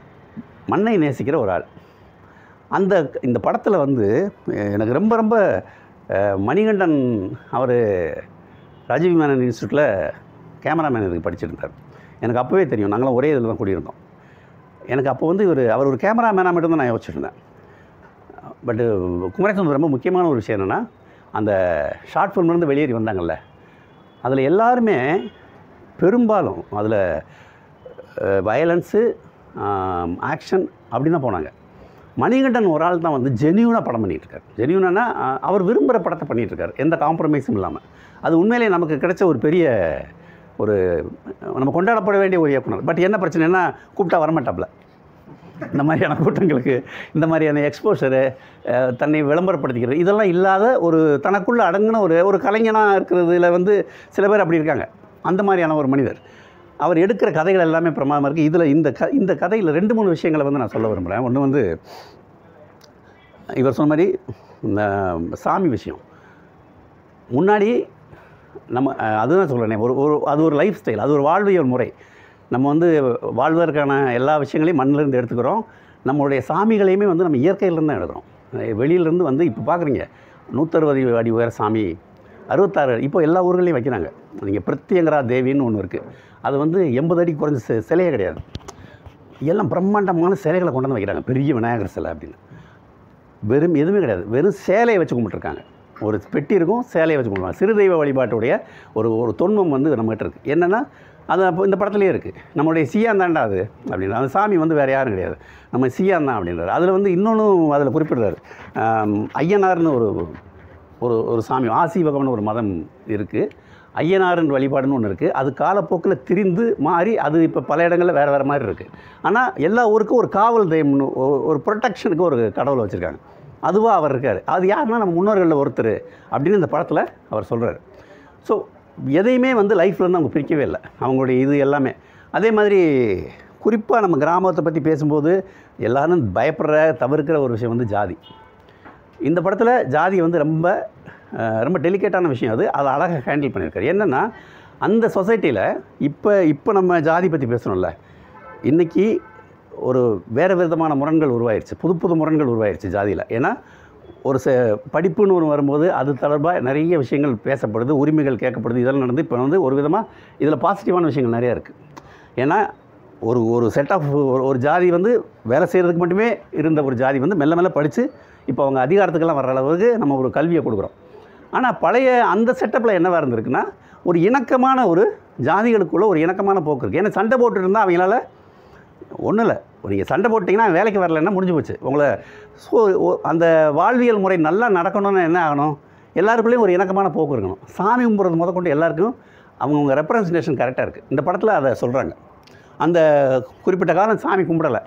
மண்ணை நேசிக்கிற ஒரு ஆள் அந்த இந்த படத்தில் வந்து அஹ், எனக்கு ரொம்ப ரொம்ப அஹ், மணிகண்டன் அவர் ராஜீவ் மேனன் இன்ஸ்டியூட்டில் கேமராமேன் இதுக்கு படிச்சிருந்தார் எனக்கு அப்போவே தெரியும் நாங்களாம் ஒரே இதில் தான் கூடியிருந்தோம் எனக்கு அப்போ வந்து இவர் அவர் ஒரு கேமராமேனாக மட்டும்தான் நான் யோசிச்சிருந்தேன் பட்டு குமரேசன் ரொம்ப முக்கியமான ஒரு விஷயம் என்னென்னா அந்த ஷார்ட் ஃபிலிம்லேருந்து வெளியேறி வந்தாங்கல்ல அதில் எல்லாருமே பெரும்பாலும் அதில் வயலன்ஸு ஆக்ஷன் அப்படி தான் போனாங்க மணிகண்டன் ஒரு ஆள் தான் வந்து ஜெனியூனாக படம் பண்ணிகிட்டு இருக்காரு ஜெனியூனா அவர் விரும்புகிற படத்தை பண்ணிகிட்டு இருக்காரு எந்த காம்ப்ரமைஸும் இல்லாமல் அது உண்மையிலேயே நமக்கு கிடைச்ச ஒரு பெரிய ஒரு நம்ம கொண்டாடப்பட வேண்டிய ஒரு இயக்குனர் பட் என்ன பிரச்சனைனா கூப்பிட்டா வரமாட்டாப்புல இந்த மாதிரியான கூட்டங்களுக்கு இந்த மாதிரியான எக்ஸ்போஷரு தன்னை விளம்பரப்படுத்திக்கிறது இதெல்லாம் இல்லாத ஒரு தனக்குள்ளே அடங்கின ஒரு ஒரு கலைஞனாக இருக்கிறதுல வந்து சில பேர் அப்படி இருக்காங்க அந்த மாதிரியான ஒரு மனிதர் அவர் எடுக்கிற கதைகள் எல்லாமே பிரமாதமாக இருக்குது இதில் இந்த க இந்த கதையில் ரெண்டு மூணு விஷயங்களை வந்து நான் சொல்ல விரும்புகிறேன் ஒன்று வந்து இவர் சொன்ன மாதிரி இந்த சாமி விஷயம் முன்னாடி நம்ம அஹ், அதுதான் சொல்கிறேனே ஒரு ஒரு அது ஒரு லைஃப் ஸ்டைல் அது ஒரு வாழ்வியல் முறை நம்ம வந்து வாழ்வதற்கான எல்லா விஷயங்களையும் மண்ணிலேருந்து எடுத்துக்கிறோம் நம்மளுடைய சாமிகளையுமே வந்து நம்ம இயற்கையிலேருந்து தான் எடுக்கிறோம் அஹ், வெளியிலேருந்து வந்து இப்போ பார்க்குறீங்க நூற்றறுபது அடி உயர சாமி அறுபத்தாறு இப்போ எல்லா ஊர்களையும் வைக்கிறாங்க நீங்கள் பிரத்யங்கரா தேவின்னு ஒன்று இருக்குது அது வந்து எண்பது அடி குறைஞ்ச சி- சிலையே கிடையாது எல்லாம் பிரம்மாண்டமான சிலைகளை கொண்டு வந்து வைக்கிறாங்க பெரிய விநாயகர் சிலை அப்படின்னு வெறும் எதுவுமே கிடையாது வெறும் சேலையை வச்சு கும்பிட்டுருக்காங்க ஒரு பெட்டி இருக்கும் சேலையை வச்சு கும்பிடுவாங்க சிறு தெய்வ வழிபாட்டுடைய ஒரு ஒரு தொன்மம் வந்து நம்மகிட்ட இருக்குது என்னென்னா அது அப்போ இந்த படத்துலேயே இருக்குது நம்மளுடைய சியான் தாண்டா அது அப்படின்னு அந்த சாமி வந்து வேறு யாரும் கிடையாது நம்ம சியான் தான் அப்படின்றாரு அதில் வந்து இன்னொன்றும் அதில் குறிப்பிடுறாரு ஆம், ஐயனார்னு ஒரு ஒரு ஒரு சாமி ஆசீவகம்னு ஒரு மதம் இருக்குது ஐயனாரின் வழிபாடுன்னு ஒன்று இருக்குது அது காலப்போக்கில் திரிந்து மாறி அது இப்போ பல இடங்களில் வேறு வேறு மாதிரி இருக்குது ஆனால் எல்லா ஊருக்கும் ஒரு காவல் தெய்வம்னு ஒ- ஒரு ப்ரொடெக்ஷனுக்கு ஒரு கடவுளை வச்சுருக்காங்க அதுவாக அவர் இருக்கார் அது யாருன்னா நம்ம முன்னோர்களில் ஒருத்தர் அப்படின்னு இந்த படத்தில் அவர் சொல்கிறார் ஸோ எதையுமே வந்து லைஃப்லேருந்து அவங்க பிரிக்கவே இல்லை அவங்களுடைய இது எல்லாமே அதே மாதிரி குறிப்பாக நம்ம கிராமத்தை பற்றி பேசும்போது எல்லாரும் பயப்படுற தவிர்க்கிற ஒரு விஷயம் வந்து ஜாதி இந்த படத்தில் ஜாதி வந்து ரொம்ப அஹ், ரொம்ப டெலிகேட்டான விஷயம் அது அதை அழகாக ஹேண்டில் பண்ணியிருக்காரு என்னென்னா அந்த சொசைட்டியில் இப்போ இப்போ நம்ம ஜாதி பற்றி பேசுகிறோம்ல இன்றைக்கி ஒரு வேறு விதமான முரண்கள் உருவாயிருச்சு புது புது முரண்கள் உருவாயிருச்சு ஜாதியில் ஏன்னா ஒரு ச படிப்புன்னு ஒன்று வரும்போது அது தொடர்பாக நிறைய விஷயங்கள் பேசப்படுது உரிமைகள் கேட்கப்படுது இதெல்லாம் நடந்து இப்போ வந்து ஒரு விதமாக இதில் பாசிட்டிவான விஷயங்கள் நிறையா இருக்குது ஏன்னா ஒரு ஒரு செட் ஆஃப் ஒரு ஒரு ஜாதி வந்து வேலை செய்கிறதுக்கு மட்டுமே இருந்த ஒரு ஜாதி வந்து மெல்ல மெல்ல படித்து இப்போ அவங்க அதிகாரத்துக்கெல்லாம் வர்ற அளவுக்கு நம்ம ஒரு கல்வியை கொடுக்குறோம் ஆனால் பழைய அந்த செட்டப்பில் என்னவாக இருந்திருக்குன்னா ஒரு இணக்கமான ஒரு ஜாதிகளுக்குள்ள ஒரு இணக்கமான போக்கு இருக்குது ஏன்னா சண்டை போட்டு இருந்தால் அவங்களால ஒன்றும் இல்லை நீங்கள் சண்டை போட்டிங்கன்னா வேலைக்கு வரலன்னா முடிஞ்சு போச்சு உங்களை ஸோ அந்த வாழ்வியல் முறை நல்லா நடக்கணும்னு என்ன ஆகணும் எல்லாருக்குள்ளேயும் ஒரு இணக்கமான போக்கு இருக்கணும் சாமி கும்பிட்றது முத கொண்டு எல்லாருக்கும் அவங்கவுங்க ரெப்ரசன்டேஷன் கரெக்டாக இருக்குது இந்த படத்தில் அதை சொல்கிறாங்க அந்த குறிப்பிட்ட காலம் சாமி கும்பிடலை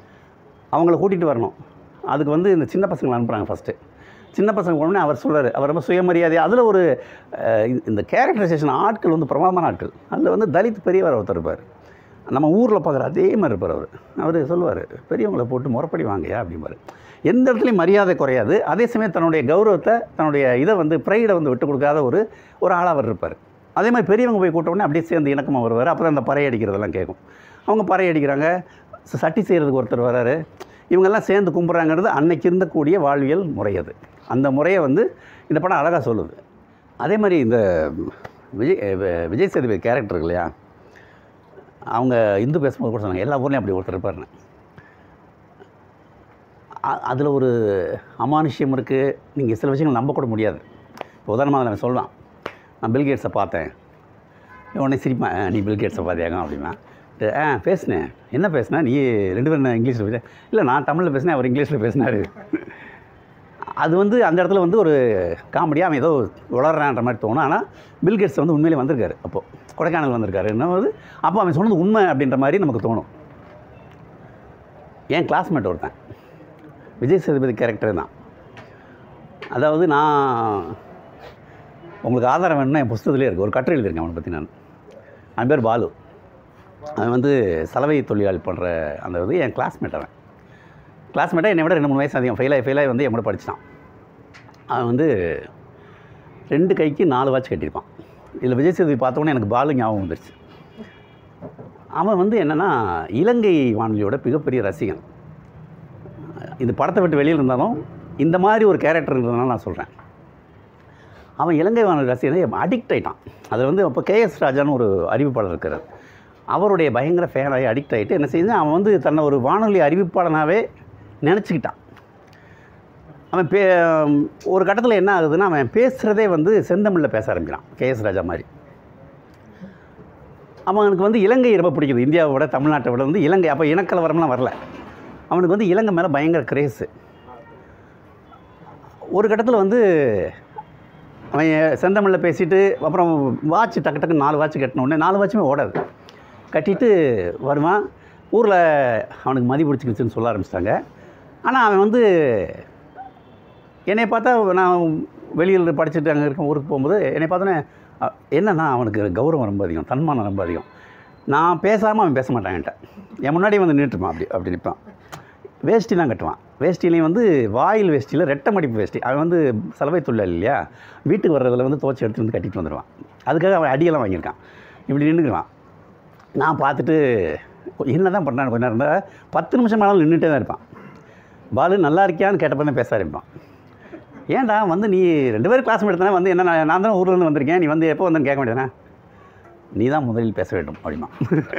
அவங்கள கூட்டிகிட்டு வரணும் அதுக்கு வந்து இந்த சின்ன பசங்களை அனுப்புகிறாங்க ஃபஸ்ட்டு சின்ன பசங்க உடனே அவர் சொல்றாரு அவர் ரொம்ப சுயமரியாதை அதில் ஒரு அஹ், இந்த- இந்த கேரக்டரைசேஷன் ஆட்கள் வந்து பிரமாதமான ஆட்கள் அதில் வந்து தலித் பெரியவர் ஒருத்தர் இருப்பார் நம்ம ஊரில் பார்க்குற அதே மாதிரி இருப்பார் அவர் அவர் சொல்லுவார் பெரியவங்களை போட்டு முறப்படி வாங்கயா அப்படிம்பாரு எந்த இடத்துலையும் மரியாதை குறையாது அதே சமயம் தன்னுடைய கௌரவத்தை தன்னுடைய இதை வந்து ப்ரைடை வந்து விட்டு கொடுக்காத ஒரு ஒரு ஆளாக அவர் இருப்பார் அதே மாதிரி பெரியவங்க போய் கூட்ட உடனே அப்படியே சேர்ந்து இணக்கமாக வருவார் அப்புறம் அந்த பறை அடிக்கிறதெல்லாம் கேட்கும் அவங்க பறை அடிக்கிறாங்க ச- சட்டி செய்கிறதுக்கு ஒருத்தர் வராரு இவங்கெல்லாம் சேர்ந்து கும்பிட்றாங்கிறது அன்னைக்கு இருந்தக்கூடிய வாழ்வியல் முறை அது அந்த முறையை வந்து இந்த படம் அழகாக சொல்லுது அதே மாதிரி இந்த விஜய் அஹ் விஜய் சேதுபதி கேரக்டர் இருக்கு இல்லையா அவங்க இந்து பேசும்போது கூட சொன்னாங்க எல்லா ஊர்லேயும் அப்படி ஒருத்தர் இருப்பாருன்னு அதில் ஒரு அமானுஷ்யம் இருக்குது நீங்கள் சில விஷயங்கள் நம்ப கூட முடியாது இப்போ உதாரணமாக அதில் சொல்லலாம் நான் பில்கேட்ஸை பார்த்தேன் உடனே சிரிப்பேன் "ஆ, நீ பில்கேட்ஸை பார்த்தியாங்க அப்படின்னா ஆ பேசினேன் என்ன பேசினா நீ ரெண்டு பேரும் என்ன இங்கிலீஷில் பேச இல்லை நான் தமிழில் பேசினேன் அவர் இங்கிலீஷில் பேசினார் அது வந்து அந்த இடத்துல வந்து ஒரு காமெடியாக அவன் ஏதோ உளறான்ற மாதிரி தோணும் ஆனால் பில்கேட்ஸ் வந்து உண்மையிலே வந்திருக்காரு அப்போது கொடைக்கானல் வந்திருக்காரு என்ன வந்து அப்போ அவன் சொன்னது உண்மை அப்படின்ற மாதிரி நமக்கு தோணும் என் கிளாஸ்மேட் ஒருத்தன் விஜய் சேதுபதி கேரக்டர் தான் அதாவது நான் உங்களுக்கு ஆதாரம் வேணும்னா என் புஸ்தகத்திலே இருக்குது ஒரு கட்டுரை எழுதியிருக்கேன் அவனை பற்றி நான் அவன் பேர் பாலு அவன் வந்து சலவை தொழிலாளி பண்ணுற அந்த இது என் கிளாஸ்மேட் அவன் கிளாஸ்மேட்டாக என்னை விட ரெண்டு மூணு வயசு அதிகம் ஃபெயிலாகி ஃபெயிலாகி வந்து என் கூட படிச்சிட்டான் அவன் வந்து ரெண்டு கைக்கு நாலு வாட்ச் கட்டியிருப்பான் இதில் விஜய் சேதுபதி பார்த்தோன்னே எனக்கு பாலு ஞாபகம் வந்துருச்சு அவன் வந்து என்னென்னா இலங்கை வானொலியோட மிகப்பெரிய ரசிகன் இந்த படத்தை விட்டு வெளியில் இருந்தாலும் இந்த மாதிரி ஒரு கேரக்டர் இருந்ததுனால நான் சொல்கிறேன் அவன் இலங்கை வானொலி ரசிகனை அடிக்ட் ஆகிட்டான் அதில் வந்து அப்போ கேஎஸ் ராஜான்னு ஒரு அறிவிப்பாளர் இருக்கிறார் அவருடைய பயங்கர ஃபேனாகி அடிக்ட் ஆகிட்டு என்ன செய்யுது அவன் வந்து தன்னை ஒரு வானொலி அறிவிப்பாளனாகவே நினச்சிக்கிட்டான் அவன் பே ஒரு கட்டத்தில் என்ன ஆகுதுன்னா அவன் பேசுகிறதே வந்து செந்தமிழில் பேச ஆரம்பிக்கிறான் கேஎஸ் ராஜா மாதிரி அவனுக்கு வந்து இலங்கை ரொம்ப பிடிக்குது இந்தியாவை விட தமிழ்நாட்டை விட வந்து இலங்கை அப்போ இனக்கலவரம்லாம் வரல அவனுக்கு வந்து இலங்கை மேலே பயங்கர கிரேஸு ஒரு கட்டத்தில் வந்து அவன் செந்தமிழில் பேசிட்டு அப்புறம் வாட்ச் டக்கு டக்கு நாலு வாட்ச் கட்டின உடனே நாலு வாட்சுமே ஓடாது கட்டிட்டு வருவான் ஊரில் அவனுக்கு மதி பிடிச்சிக்கிச்சுன்னு சொல்ல ஆரம்பிச்சிட்டாங்க ஆனால் அவன் வந்து என்னை பார்த்தா நான் வெளியில் படிச்சுட்டு அங்கே இருக்க ஊருக்கு போகும்போது என்னை பார்த்தோன்னே அ, என்னன்னா அவனுக்கு கௌரவம் ரொம்ப அதிகம் தன்மானம் ரொம்ப அதிகம் நான் பேசாமல் அவன் பேச மாட்டான் என்கிட்ட என் முன்னாடி வந்து நின்றுட்டுப்பான் அப்படி அப்படி நிற்பான் வேஷ்டி தான் கட்டுவான் வேஷ்டிலையும் வந்து வாயில் வேஷ்டியில் ரெட்டை மடிப்பு வேஷ்டி அவன் வந்து சலவை தொழில் இல்லையா வீட்டுக்கு வர்றதில் வந்து துவச்சி எடுத்து வந்து கட்டிட்டு வந்துடுவான் அதுக்காக அவன் அடியெல்லாம் வாங்கியிருக்கான் இப்படி நின்றுக்குவான் நான் பார்த்துட்டு என்ன தான் பண்ணான்னு கொஞ்ச நேரம் இருந்தால் பத்து நிமிஷம் மேலே நின்றுட்டே தான் இருப்பான் பாலு நல்லா இருக்கியான்னு கேட்டப்ப தான் பேச ஆரம்பிப்பான் ஏன்டா வந்து நீ ரெண்டு பேரும் கிளாஸ் எடுத்தனா வந்து என்ன நான் நான் தான் ஊர்லேருந்து வந்திருக்கேன் நீ வந்து எப்போ வந்தேன்னு கேட்க வேண்டியதானே நீ தான் முதலில் பேச வேண்டும் அப்படிமா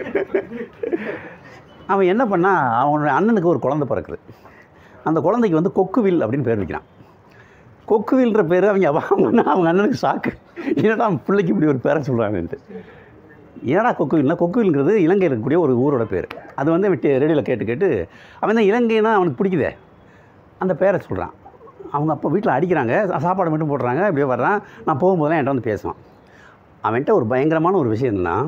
அவன் என்ன பண்ணா அவனோட அண்ணனுக்கு ஒரு குழந்தை பிறக்குது அந்த குழந்தைக்கு வந்து கொக்குவில் அப்படின்னு பேர் வைக்கிறான் கொக்குவில்ன்ற பேர் அவங்க அவங்க அவங்க அண்ணனுக்கு ஷாக்கு என்னடா அவன் பிள்ளைக்கு இப்படி ஒரு பேரை சொல்கிறாங்கன்ட்டு ஏடா கொக்குவில்னா கொக்குவில்ங்கிறது இலங்கையில் இருக்கக்கூடிய ஒரு ஊரோட பேர் அது வந்து அவன் ரேடியோவில் கேட்டு கேட்டு அவன் தான் இலங்கைனா அவனுக்கு பிடிக்குதே அந்த பேரை சொல்கிறான் அவங்க அப்போ வீட்டில் அடிக்கிறாங்க சா- சாப்பாடு மட்டும் போடுறாங்க அப்படியே வர்றான் நான் போகும்போதெல்லாம் என்கிட்ட வந்து பேசுவான் அவன்கிட்ட ஒரு பயங்கரமான ஒரு விஷயம் என்னன்னா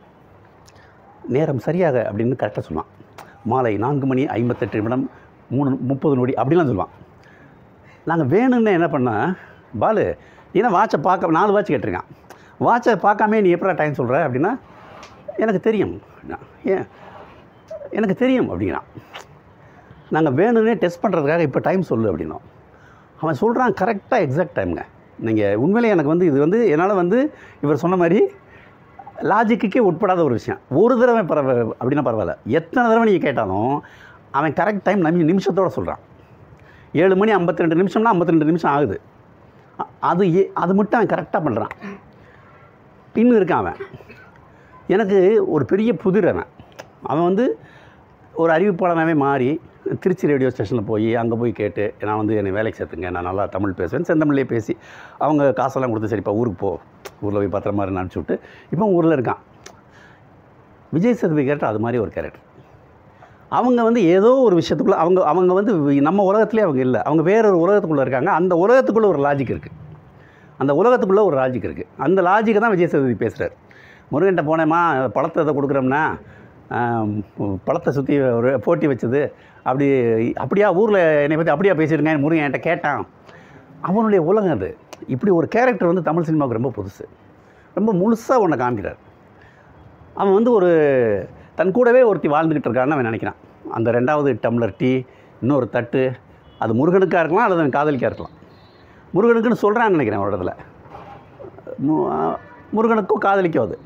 நேரம் சரியாக அப்படின்னு கரெக்டாக சொல்லுவான் மாலை நான்கு மணி ஐம்பத்தெட்டு நிமிடம் மூணு முப்பது நொடி அப்படிலாம் சொல்லுவான் நாங்கள் வேணும்னு என்ன பண்ணேன் பாலு ஏன்னா வாட்சை பார்க்க நாலு வாட்ச் கேட்டிருக்கான் வாட்சை பார்க்காமே நீ எப்படா டைம் சொல்கிற அப்படின்னா எனக்கு தெரியும் நான், ஏன் எனக்கு தெரியும் அப்படிங்கிறான் நாங்கள் வேணும்னே டெஸ்ட் பண்ணுறதுக்காக இப்போ டைம் சொல்லு அப்படின்னோம் அவன் சொல்கிறான் கரெக்டாக எக்ஸாக்ட் டைமுங்க நீங்கள் உண்மையிலே எனக்கு வந்து இது வந்து என்னால் வந்து இவர் சொன்ன மாதிரி லாஜிக்குக்கே உட்படாத ஒரு விஷயம் ஒரு தடவை பரவ அப்படின்னா பரவாயில்ல எத்தனை தடவை நீங்கள் கேட்டாலும் அவன் கரெக்ட் டைம் நமி நிமிஷத்தோடு சொல்கிறான் ஏழு மணி ஐம்பத்தி ரெண்டு நிமிஷம்னா ஐம்பத்தி ரெண்டு நிமிஷம் ஆகுது அ- அது ஏ அது மட்டும் அவன் கரெக்டாக பண்ணுறான் இன்னும் இருக்கான் அவன் எனக்கு ஒரு பெரிய புதிர் அவன் அவன் வந்து ஒரு அறிவிப்பாளனாகவே மாறி திருச்சி ரேடியோ ஸ்டேஷனில் போய் அங்கே போய் கேட்டு நான் வந்து என்னை வேலைக்கு சேர்த்துங்க நான் நல்லா தமிழ் பேசுவேன் செந்தமிழ்லேயே பேசி அவங்க காசெல்லாம் கொடுத்து சரிப்பா ஊருக்கு போ ஊரில் போய் பத்திரமா இருந்து அனுப்பிச்சி விட்டு இப்போ ஊரில் இருக்கான் விஜய் சேதுபதி கேரக்டர் அது மாதிரி ஒரு கேரக்டர் அவங்க வந்து ஏதோ ஒரு விஷயத்துக்குள்ளே அவங்க அவங்க வந்து நம்ம உலகத்துலேயே அவங்க இல்லை அவங்க வேற ஒரு உலகத்துக்குள்ளே இருக்காங்க அந்த உலகத்துக்குள்ளே ஒரு லாஜிக் இருக்குது அந்த உலகத்துக்குள்ளே ஒரு லாஜிக் இருக்குது அந்த லாஜிக்கை தான் விஜய் சேதுபதி பேசுகிறார் முருகன்ட்ட போனேம்மா பழத்தை இதை கொடுக்குறோம்னா ஆம், பழத்தை சுற்றி ஒரு போட்டி வச்சது அப்படி அப்படியா ஊரில் என்னை பற்றி அப்படியா பேசியிருக்கேன் முருகன் என்கிட்ட கேட்டான் அவனுடைய உலகம் அது இப்படி ஒரு கேரக்டர் வந்து தமிழ் சினிமாவுக்கு ரொம்ப புதுசு ரொம்ப முழுசாக ஒன்றை காமிக்கிறார் அவன் வந்து ஒரு தன் கூடவே ஒருத்தி வாழ்ந்துக்கிட்டு இருக்கான்னு அவன் நினைக்கிறான் அந்த ரெண்டாவது டம்ளர் டீ இன்னொரு தட்டு அது முருகனுக்காக இருக்கலாம் அல்லது அவன் காதலிக்காக இருக்கலாம் முருகனுக்குன்னு சொல்கிறான்னு நினைக்கிறேன் ஒரு இடத்துல மு- முருகனுக்கும் காதலிக்கும் அது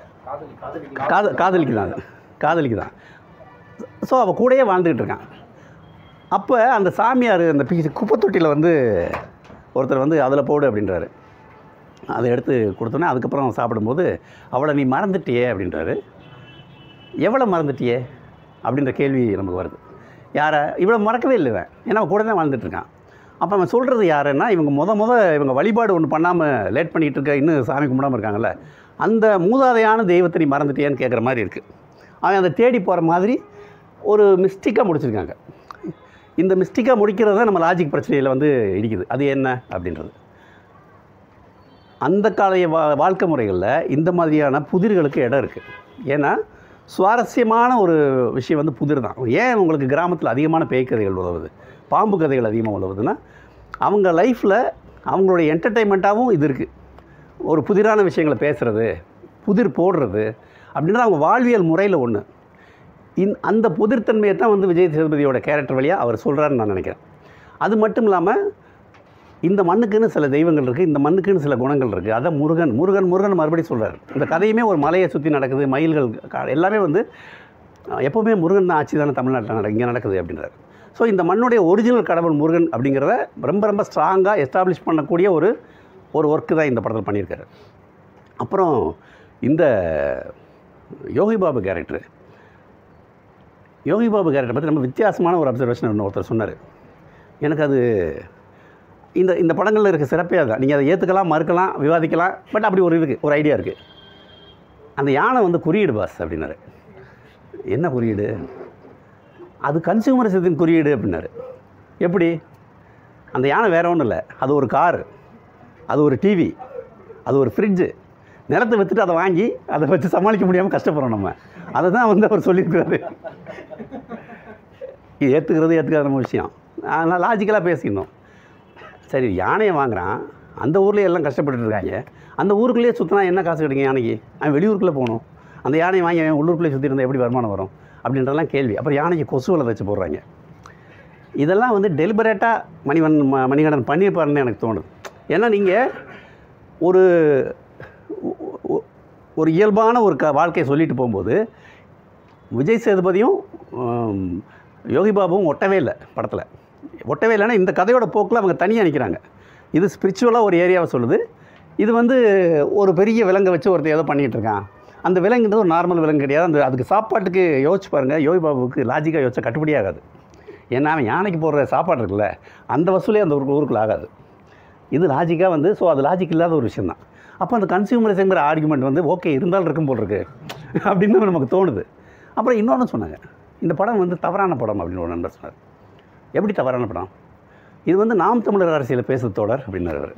காத காதலிக்கு தான் அது காதலிக்கு தான் ஸோ அவள் கூடயே வாழ்ந்துக்கிட்டு இருக்கான் அப்போ அந்த சாமியார் அந்த பி குப்பத்தொட்டியில் வந்து ஒருத்தர் வந்து அதில் போடு அப்படின்றாரு அதை எடுத்து கொடுத்தோன்னே அதுக்கப்புறம் சாப்பிடும்போது அவளை நீ மறந்துட்டியே அப்படின்றாரு எவ்வளோ மறந்துட்டியே அப்படின்ற கேள்வி நமக்கு வருது யாரை இவ்வளோ மறக்கவே இல்லை இவன் ஏன்னா அவன் கூட தான் வாழ்ந்துட்டு இருக்கான் அப்போ அவன் சொல்கிறது யாருன்னா இவங்க முத முத இவங்க வழிபாடு ஒன்று பண்ணாமல் லேட் பண்ணிகிட்டு இருக்க இன்னும் சாமி கும்பிடாம இருக்காங்கல்ல அந்த மூதாதையான தெய்வத்தை நீ மறந்துட்டியேன்னு கேட்குற மாதிரி இருக்குது அவன் அதை தேடி போகிற மாதிரி ஒரு மிஸ்டிக்காக முடிச்சிருக்காங்க இந்த மிஸ்டிக்காக முடிக்கிறது தான் நம்ம லாஜிக் பிரச்சனையில் வந்து இடிக்குது அது என்ன அப்படின்றது அந்த காலைய வா வாழ்க்கை முறைகளில் இந்த மாதிரியான புதிர்களுக்கு இடம் இருக்குது ஏன்னா சுவாரஸ்யமான ஒரு விஷயம் வந்து புதிர் தான் ஏன் உங்களுக்கு கிராமத்தில் அதிகமான பேய் கதைகள் உதவுது பாம்பு கதைகள் அதிகமாக உதவுதுன்னா அவங்க லைஃப்பில் அவங்களுடைய என்டர்டெயின்மெண்ட்டாகவும் இது இருக்குது ஒரு புதிரான விஷயங்களை பேசுகிறது புதிர் போடுறது அப்படின்றது அவங்க வாழ்வியல் முறையில் ஒன்று இந் அந்த புதிர்த்தன்மையை தான் வந்து விஜய் சேதுபதியோட கேரக்டர் வழியாக அவர் சொல்கிறாருன்னு நான் நினைக்கிறேன் அது மட்டும் இல்லாமல் இந்த மண்ணுக்குன்னு சில தெய்வங்கள் இருக்குது இந்த மண்ணுக்குன்னு சில குணங்கள் இருக்குது அதான் முருகன் முருகன் முருகன் மறுபடியும் சொல்கிறார் இந்த கதையுமே ஒரு மலையை சுற்றி நடக்குது மயில்கள் கா- எல்லாமே வந்து அஹ், எப்போவுமே முருகன் தான் ஆட்சி தானே தமிழ்நாட்டில் நட இங்கே நடக்குது அப்படின்றார் ஸோ இந்த மண்ணுடைய ஒரிஜினல் கடவுள் முருகன் அப்படிங்கிறத ரொம்ப ரொம்ப ஸ்ட்ராங்காக எஸ்டாப்ளிஷ் பண்ணக்கூடிய ஒரு ஒரு ஒர்க்கு தான் இந்த படத்தில் பண்ணியிருக்காரு அப்புறம் இந்த யோகி பாபு கேரக்டர் யோகி பாபு கேரக்டர் பற்றி ரொம்ப வித்தியாசமான ஒரு அப்சர்வேஷன் ஒருத்தர் சொன்னார் எனக்கு அது இந்த இந்த படங்களில் இருக்க சிறப்பே அதுதான் நீங்கள் அதை ஏற்றுக்கலாம் மறுக்கலாம் விவாதிக்கலாம் பட் அப்படி ஒரு இருக்குது ஒரு ஐடியா இருக்குது அந்த யானை வந்து குறியீடு பாஸ் அப்படின்னாரு என்ன குறியீடு அது கன்சியூமரிசத்தின் குறியீடு அப்படின்னாரு எப்படி அந்த யானை வேற ஒன்றும் இல்லை அது ஒரு காரு அது ஒரு டிவி அது ஒரு ஃப்ரிட்ஜு நிலத்தை விற்றுட்டு அதை வாங்கி அதை வச்சு சமாளிக்க முடியாமல் கஷ்டப்படுறோம் நம்ம அதை தான் வந்து அவர் சொல்லியிருக்கிறாரு இது ஏற்றுக்கிறது ஏற்றுக்காத நம்ம விஷயம் அதனால் லாஜிக்கலாக பேசிக்கணும் சரி யானையை வாங்குறான் அந்த ஊர்லேயே எல்லாம் கஷ்டப்பட்டுட்டு இருக்காங்க அந்த ஊருக்குள்ளேயே சுற்றினா என்ன காசு கிடைக்கும் யானைக்கு அவன் வெளியூருக்குள்ளே போகணும் அந்த யானையை வாங்கி அவன் உள்ளூருக்குள்ளே சுற்றி இருந்தால் எப்படி வருமானம் வரும் அப்படின்றதெல்லாம் கேள்வி அப்புறம் யானைக்கு கொசு வலை வச்சு போடுறாங்க இதெல்லாம் வந்து டெலிபரேட்டாக மணிவன் ம- மணிகண்டன் பண்ணியிருப்பாருன்னு எனக்கு தோணுது ஏன்னா நீங்கள் ஒரு ஒ- ஒ- ஒரு இயல்பான ஒரு க வாழ்க்கையை சொல்லிட்டு போகும்போது விஜய் சேதுபதியும் ஆம், யோகி பாபுவும் ஒட்டவே இல்லை படத்தில் ஒட்டவே இல்லைன்னா இந்த கதையோட போக்கில் அவங்க தனியாக நிற்கிறாங்க இது ஸ்பிரிச்சுவலாக ஒரு ஏரியாவை சொல்லுது இது வந்து ஒரு பெரிய விலங்கை வச்சு ஒருத்தர் ஏதோ பண்ணிகிட்டு இருக்கான் அந்த விலங்குன்றது ஒரு நார்மல் விலங்கு கிடையாது அந்த அதுக்கு சாப்பாட்டுக்கு யோசிச்சு பாருங்கள் யோகி பாபுவுக்கு லாஜிக்காக யோசிச்சா கட்டுப்படி ஆகாது ஏன்னா அவன் யானைக்கு போடுற சாப்பாடு இருக்குல்ல அந்த வசூலே அந்த ஊருக்கு ஊருக்குள்ள ஆகாது இது லாஜிக்காக வந்து ஸோ அது லாஜிக் இல்லாத ஒரு விஷயம் தான் அப்போ அந்த கன்சியூமரிசங்கிற ஆர்குமெண்ட் வந்து ஓகே இருந்தாலும் இருக்கும் போல் இருக்கு அப்படின்னு நமக்கு தோணுது அப்புறம் இன்னொன்று சொன்னாங்க இந்த படம் வந்து தவறான படம் அப்படின்னு ஒரு நண்பர் சொன்னார் எப்படி தவறான படம் இது வந்து நாம் தமிழர் அரசியலை பேசுது தோழர் அப்படின்னாரு அவர்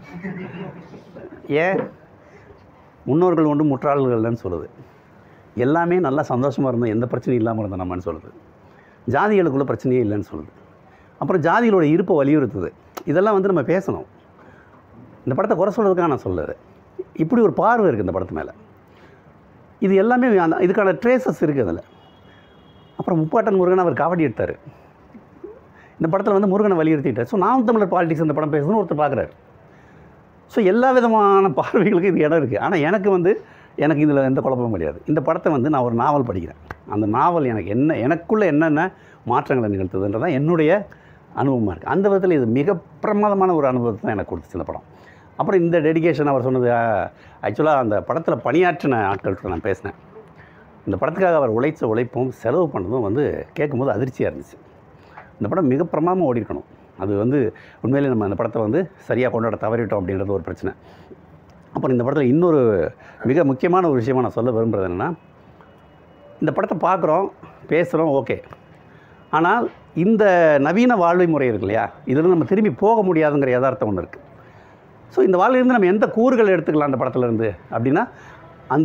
ஏன் முன்னோர்கள் ஒன்று முற்றாள்கள்னு சொல்லுது எல்லாமே நல்லா சந்தோஷமாக இருந்தோம் எந்த பிரச்சனையும் இல்லாமல் இருந்தோம் நம்மன்னு சொல்லுது ஜாதிகளுக்குள்ள பிரச்சனையே இல்லைன்னு சொல்லுது அப்புறம் ஜாதிகளோட இருப்பை வலியுறுத்துது இதெல்லாம் வந்து நம்ம பேசணும் இந்த படத்தை குறை சொல்கிறதுக்காக நான் சொல்லது இப்படி ஒரு பார்வை இருக்குது இந்த படத்து மேலே இது எல்லாமே அந்த இதுக்கான ட்ரேசஸ் இருக்குது அதில் அப்புறம் முப்பாட்டன் முருகன் அவர் காவடி எடுத்தார் இந்த படத்தில் வந்து முருகனை வலியுறுத்திட்டார் ஸோ நாம் தமிழர் பாலிடிக்ஸ் இந்த படம் பேசணும்னு ஒருத்தர் பார்க்குறாரு ஸோ எல்லா விதமான பார்வைகளுக்கும் இது இடம் இருக்குது ஆனால் எனக்கு வந்து எனக்கு இதில் எந்த குழப்பமும் கிடையாது இந்த படத்தை வந்து நான் ஒரு நாவல் படிக்கிறேன் அந்த நாவல் எனக்கு என்ன எனக்குள்ளே என்னென்ன மாற்றங்களை நிகழ்த்துதுன்றதான் என்னுடைய அனுபவமாக இருக்குது அந்த விதத்தில் இது மிக பிரமாதமான ஒரு அனுபவத்தை தான் எனக்கு கொடுத்துச்சு இந்த படம் அப்புறம் இந்த டெடிகேஷன் அவர் சொன்னது ஆக்சுவலாக அந்த படத்தில் பணியாற்றின ஆட்கள்கிட்ட நான் பேசினேன் இந்த படத்துக்காக அவர் உழைச்ச உழைப்பும் செலவு பண்ணதும் வந்து கேட்கும்போது அதிர்ச்சியாக இருந்துச்சு இந்த படம் மிக பிரமாதமாக ஓடி இருக்கணும் அது வந்து உண்மையிலே நம்ம அந்த படத்தை வந்து சரியாக கொண்டாட தவறிட்டோம் அப்படின்றது ஒரு பிரச்சனை அப்புறம் இந்த படத்தில் இன்னொரு மிக முக்கியமான ஒரு விஷயமா நான் சொல்ல விரும்புகிறது என்னென்னா இந்த படத்தை பார்க்குறோம் பேசுகிறோம் ஓகே ஆனால் இந்த நவீன வாழ்வை முறை இருக்கு இல்லையா இதில் நம்ம திரும்பி போக முடியாதுங்கிற யதார்த்தம் ஒன்று இருக்குது ஸோ இந்த வாழ்விலிருந்து நம்ம எந்த கூறுகள் எடுத்துக்கலாம் அந்த படத்துல இருந்து அப்படின்னா அந்த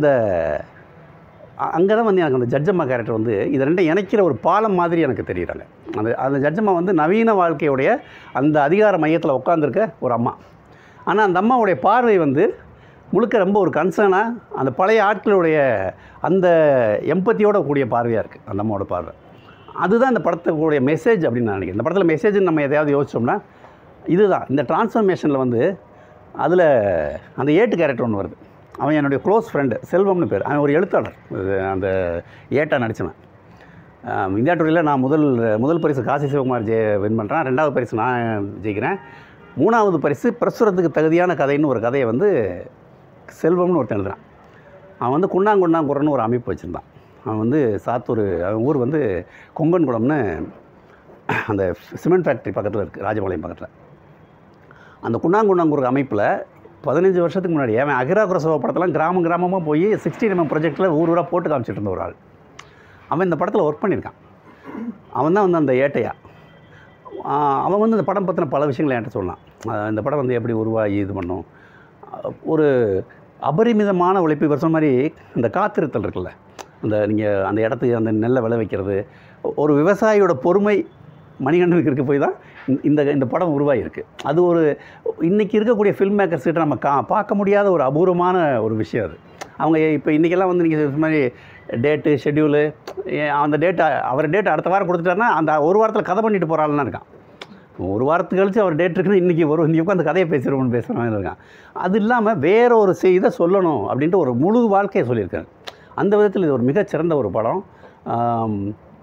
அங்கே தான் வந்து எனக்கு அந்த ஜட்ஜம்மா கேரக்டர் வந்து இது ரெண்டும் இணைக்கிற ஒரு பாலம் மாதிரி எனக்கு தெரியுறாங்க அந்த அந்த ஜட்ஜம்மா வந்து நவீன வாழ்க்கையுடைய அந்த அதிகார மையத்தில் உட்காந்துருக்க ஒரு அம்மா ஆனால் அந்த அம்மாவுடைய பார்வை வந்து முழுக்க ரொம்ப ஒரு கன்சர்னாக அந்த பழைய ஆட்களுடைய அந்த எம்பத்தியோட கூடிய பார்வையாக இருக்குது அந்த அம்மாவோட பார்வை அதுதான் இந்த படத்துக்குடைய மெசேஜ் அப்படின்னு நான் நினைக்கிறேன் இந்த படத்தில் மெசேஜ்னு நம்ம எதையாவது யோசிச்சோம்னா இதுதான் இந்த டிரான்ஸ்ஃபர்மேஷனில் வந்து அதில் அந்த ஏட்டு கேரக்டர் ஒன்று வருது அவன் என்னுடைய க்ளோஸ் ஃப்ரெண்டு செல்வம்னு பேர் அவன் ஒரு எழுத்தாளர் இது அந்த ஏட்டா நடித்தவன் ஆம், இந்தியா டூரில் நான் முதல் முதல் பரிசு காசி சிவகுமார் ஜெய வின் பண்ணுறேன் ரெண்டாவது பரிசு நான் ஜெயிக்கிறேன் மூணாவது பரிசு பிரசுரத்துக்கு தகுதியான கதைன்னு ஒரு கதையை வந்து செல்வம்னு ஒருத்தன் எழுதுறான் அவன் வந்து குண்ணாங்குண்ணாங்குறன்னு ஒரு அமைப்பு வச்சுருந்தான் அவன் வந்து சாத்தூர் அவன் ஊர் வந்து கொங்கன்குளம்னு அந்த சிமெண்ட் ஃபேக்ட்ரி பக்கத்தில் இருக்குது ராஜபாளையம் பக்கத்தில் அந்த குண்ணாங்குண்ணாங்குற அமைப்பில் பதினஞ்சு வருஷத்துக்கு முன்னாடி அவன் அகிராகுர சோபா படத்தெல்லாம் கிராமம் கிராமமாக போய் சிக்ஸ்டி எம்எம் ப்ராஜெக்ட்டில் ஊர் ஊராக போட்டு காமிச்சிட்டு இருந்த ஒரு ஆள் அவன் இந்த படத்தில் ஒர்க் பண்ணியிருக்கான் அவன் தான் வந்து அந்த ஏட்டையா ஆஹ் அவன் வந்து இந்த படம் பற்றின பல விஷயங்களை என்கிட்ட சொன்னான் ஆஹ் இந்த படம் வந்து எப்படி உருவாகி இது பண்ணும் ஆஹ் ஒரு அபரிமிதமான உழைப்பு இவர் சொன்ன மாதிரி இந்த காத்திருத்தல் இருக்குல்ல அந்த நீங்கள் அந்த இடத்துக்கு அந்த நெல்லை விளை வைக்கிறது ஒரு விவசாயியோட பொறுமை மணிகண்டனுக்கு இருக்க போய் தான் இந்த- இந்த இந்த படம் உருவாகியிருக்கு அது ஒரு இன்றைக்கி இருக்கக்கூடிய ஃபில்ம் மேக்கர்ஸ் கிட்ட நம்ம கா பார்க்க முடியாத ஒரு அபூர்வமான ஒரு விஷயம் அது அவங்க இப்போ இன்றைக்கெல்லாம் வந்து நீங்கள் இது மாதிரி டேட்டு ஷெட்யூலு அந்த டேட்டை அவர் டேட் அடுத்த வாரம் கொடுத்துட்டாருன்னா அந்த ஒரு வாரத்தில் கதை பண்ணிட்டு போகிறாள்னா இருக்கான் ஒரு வாரத்துக்கு கழிச்சு அவர் டேட் இருக்குன்னு இன்றைக்கி ஒரு இன்றைக்கி உட்காந்து கதையை பேசுகிறோம்னு பேசுகிறவங்க இருக்கான் அது இல்லாமல் வேற ஒரு செய்தை சொல்லணும் அப்படின்ட்டு ஒரு முழு வாழ்க்கையை சொல்லியிருக்காரு அந்த விதத்தில் இது ஒரு மிகச்சிறந்த ஒரு படம் ஆம்,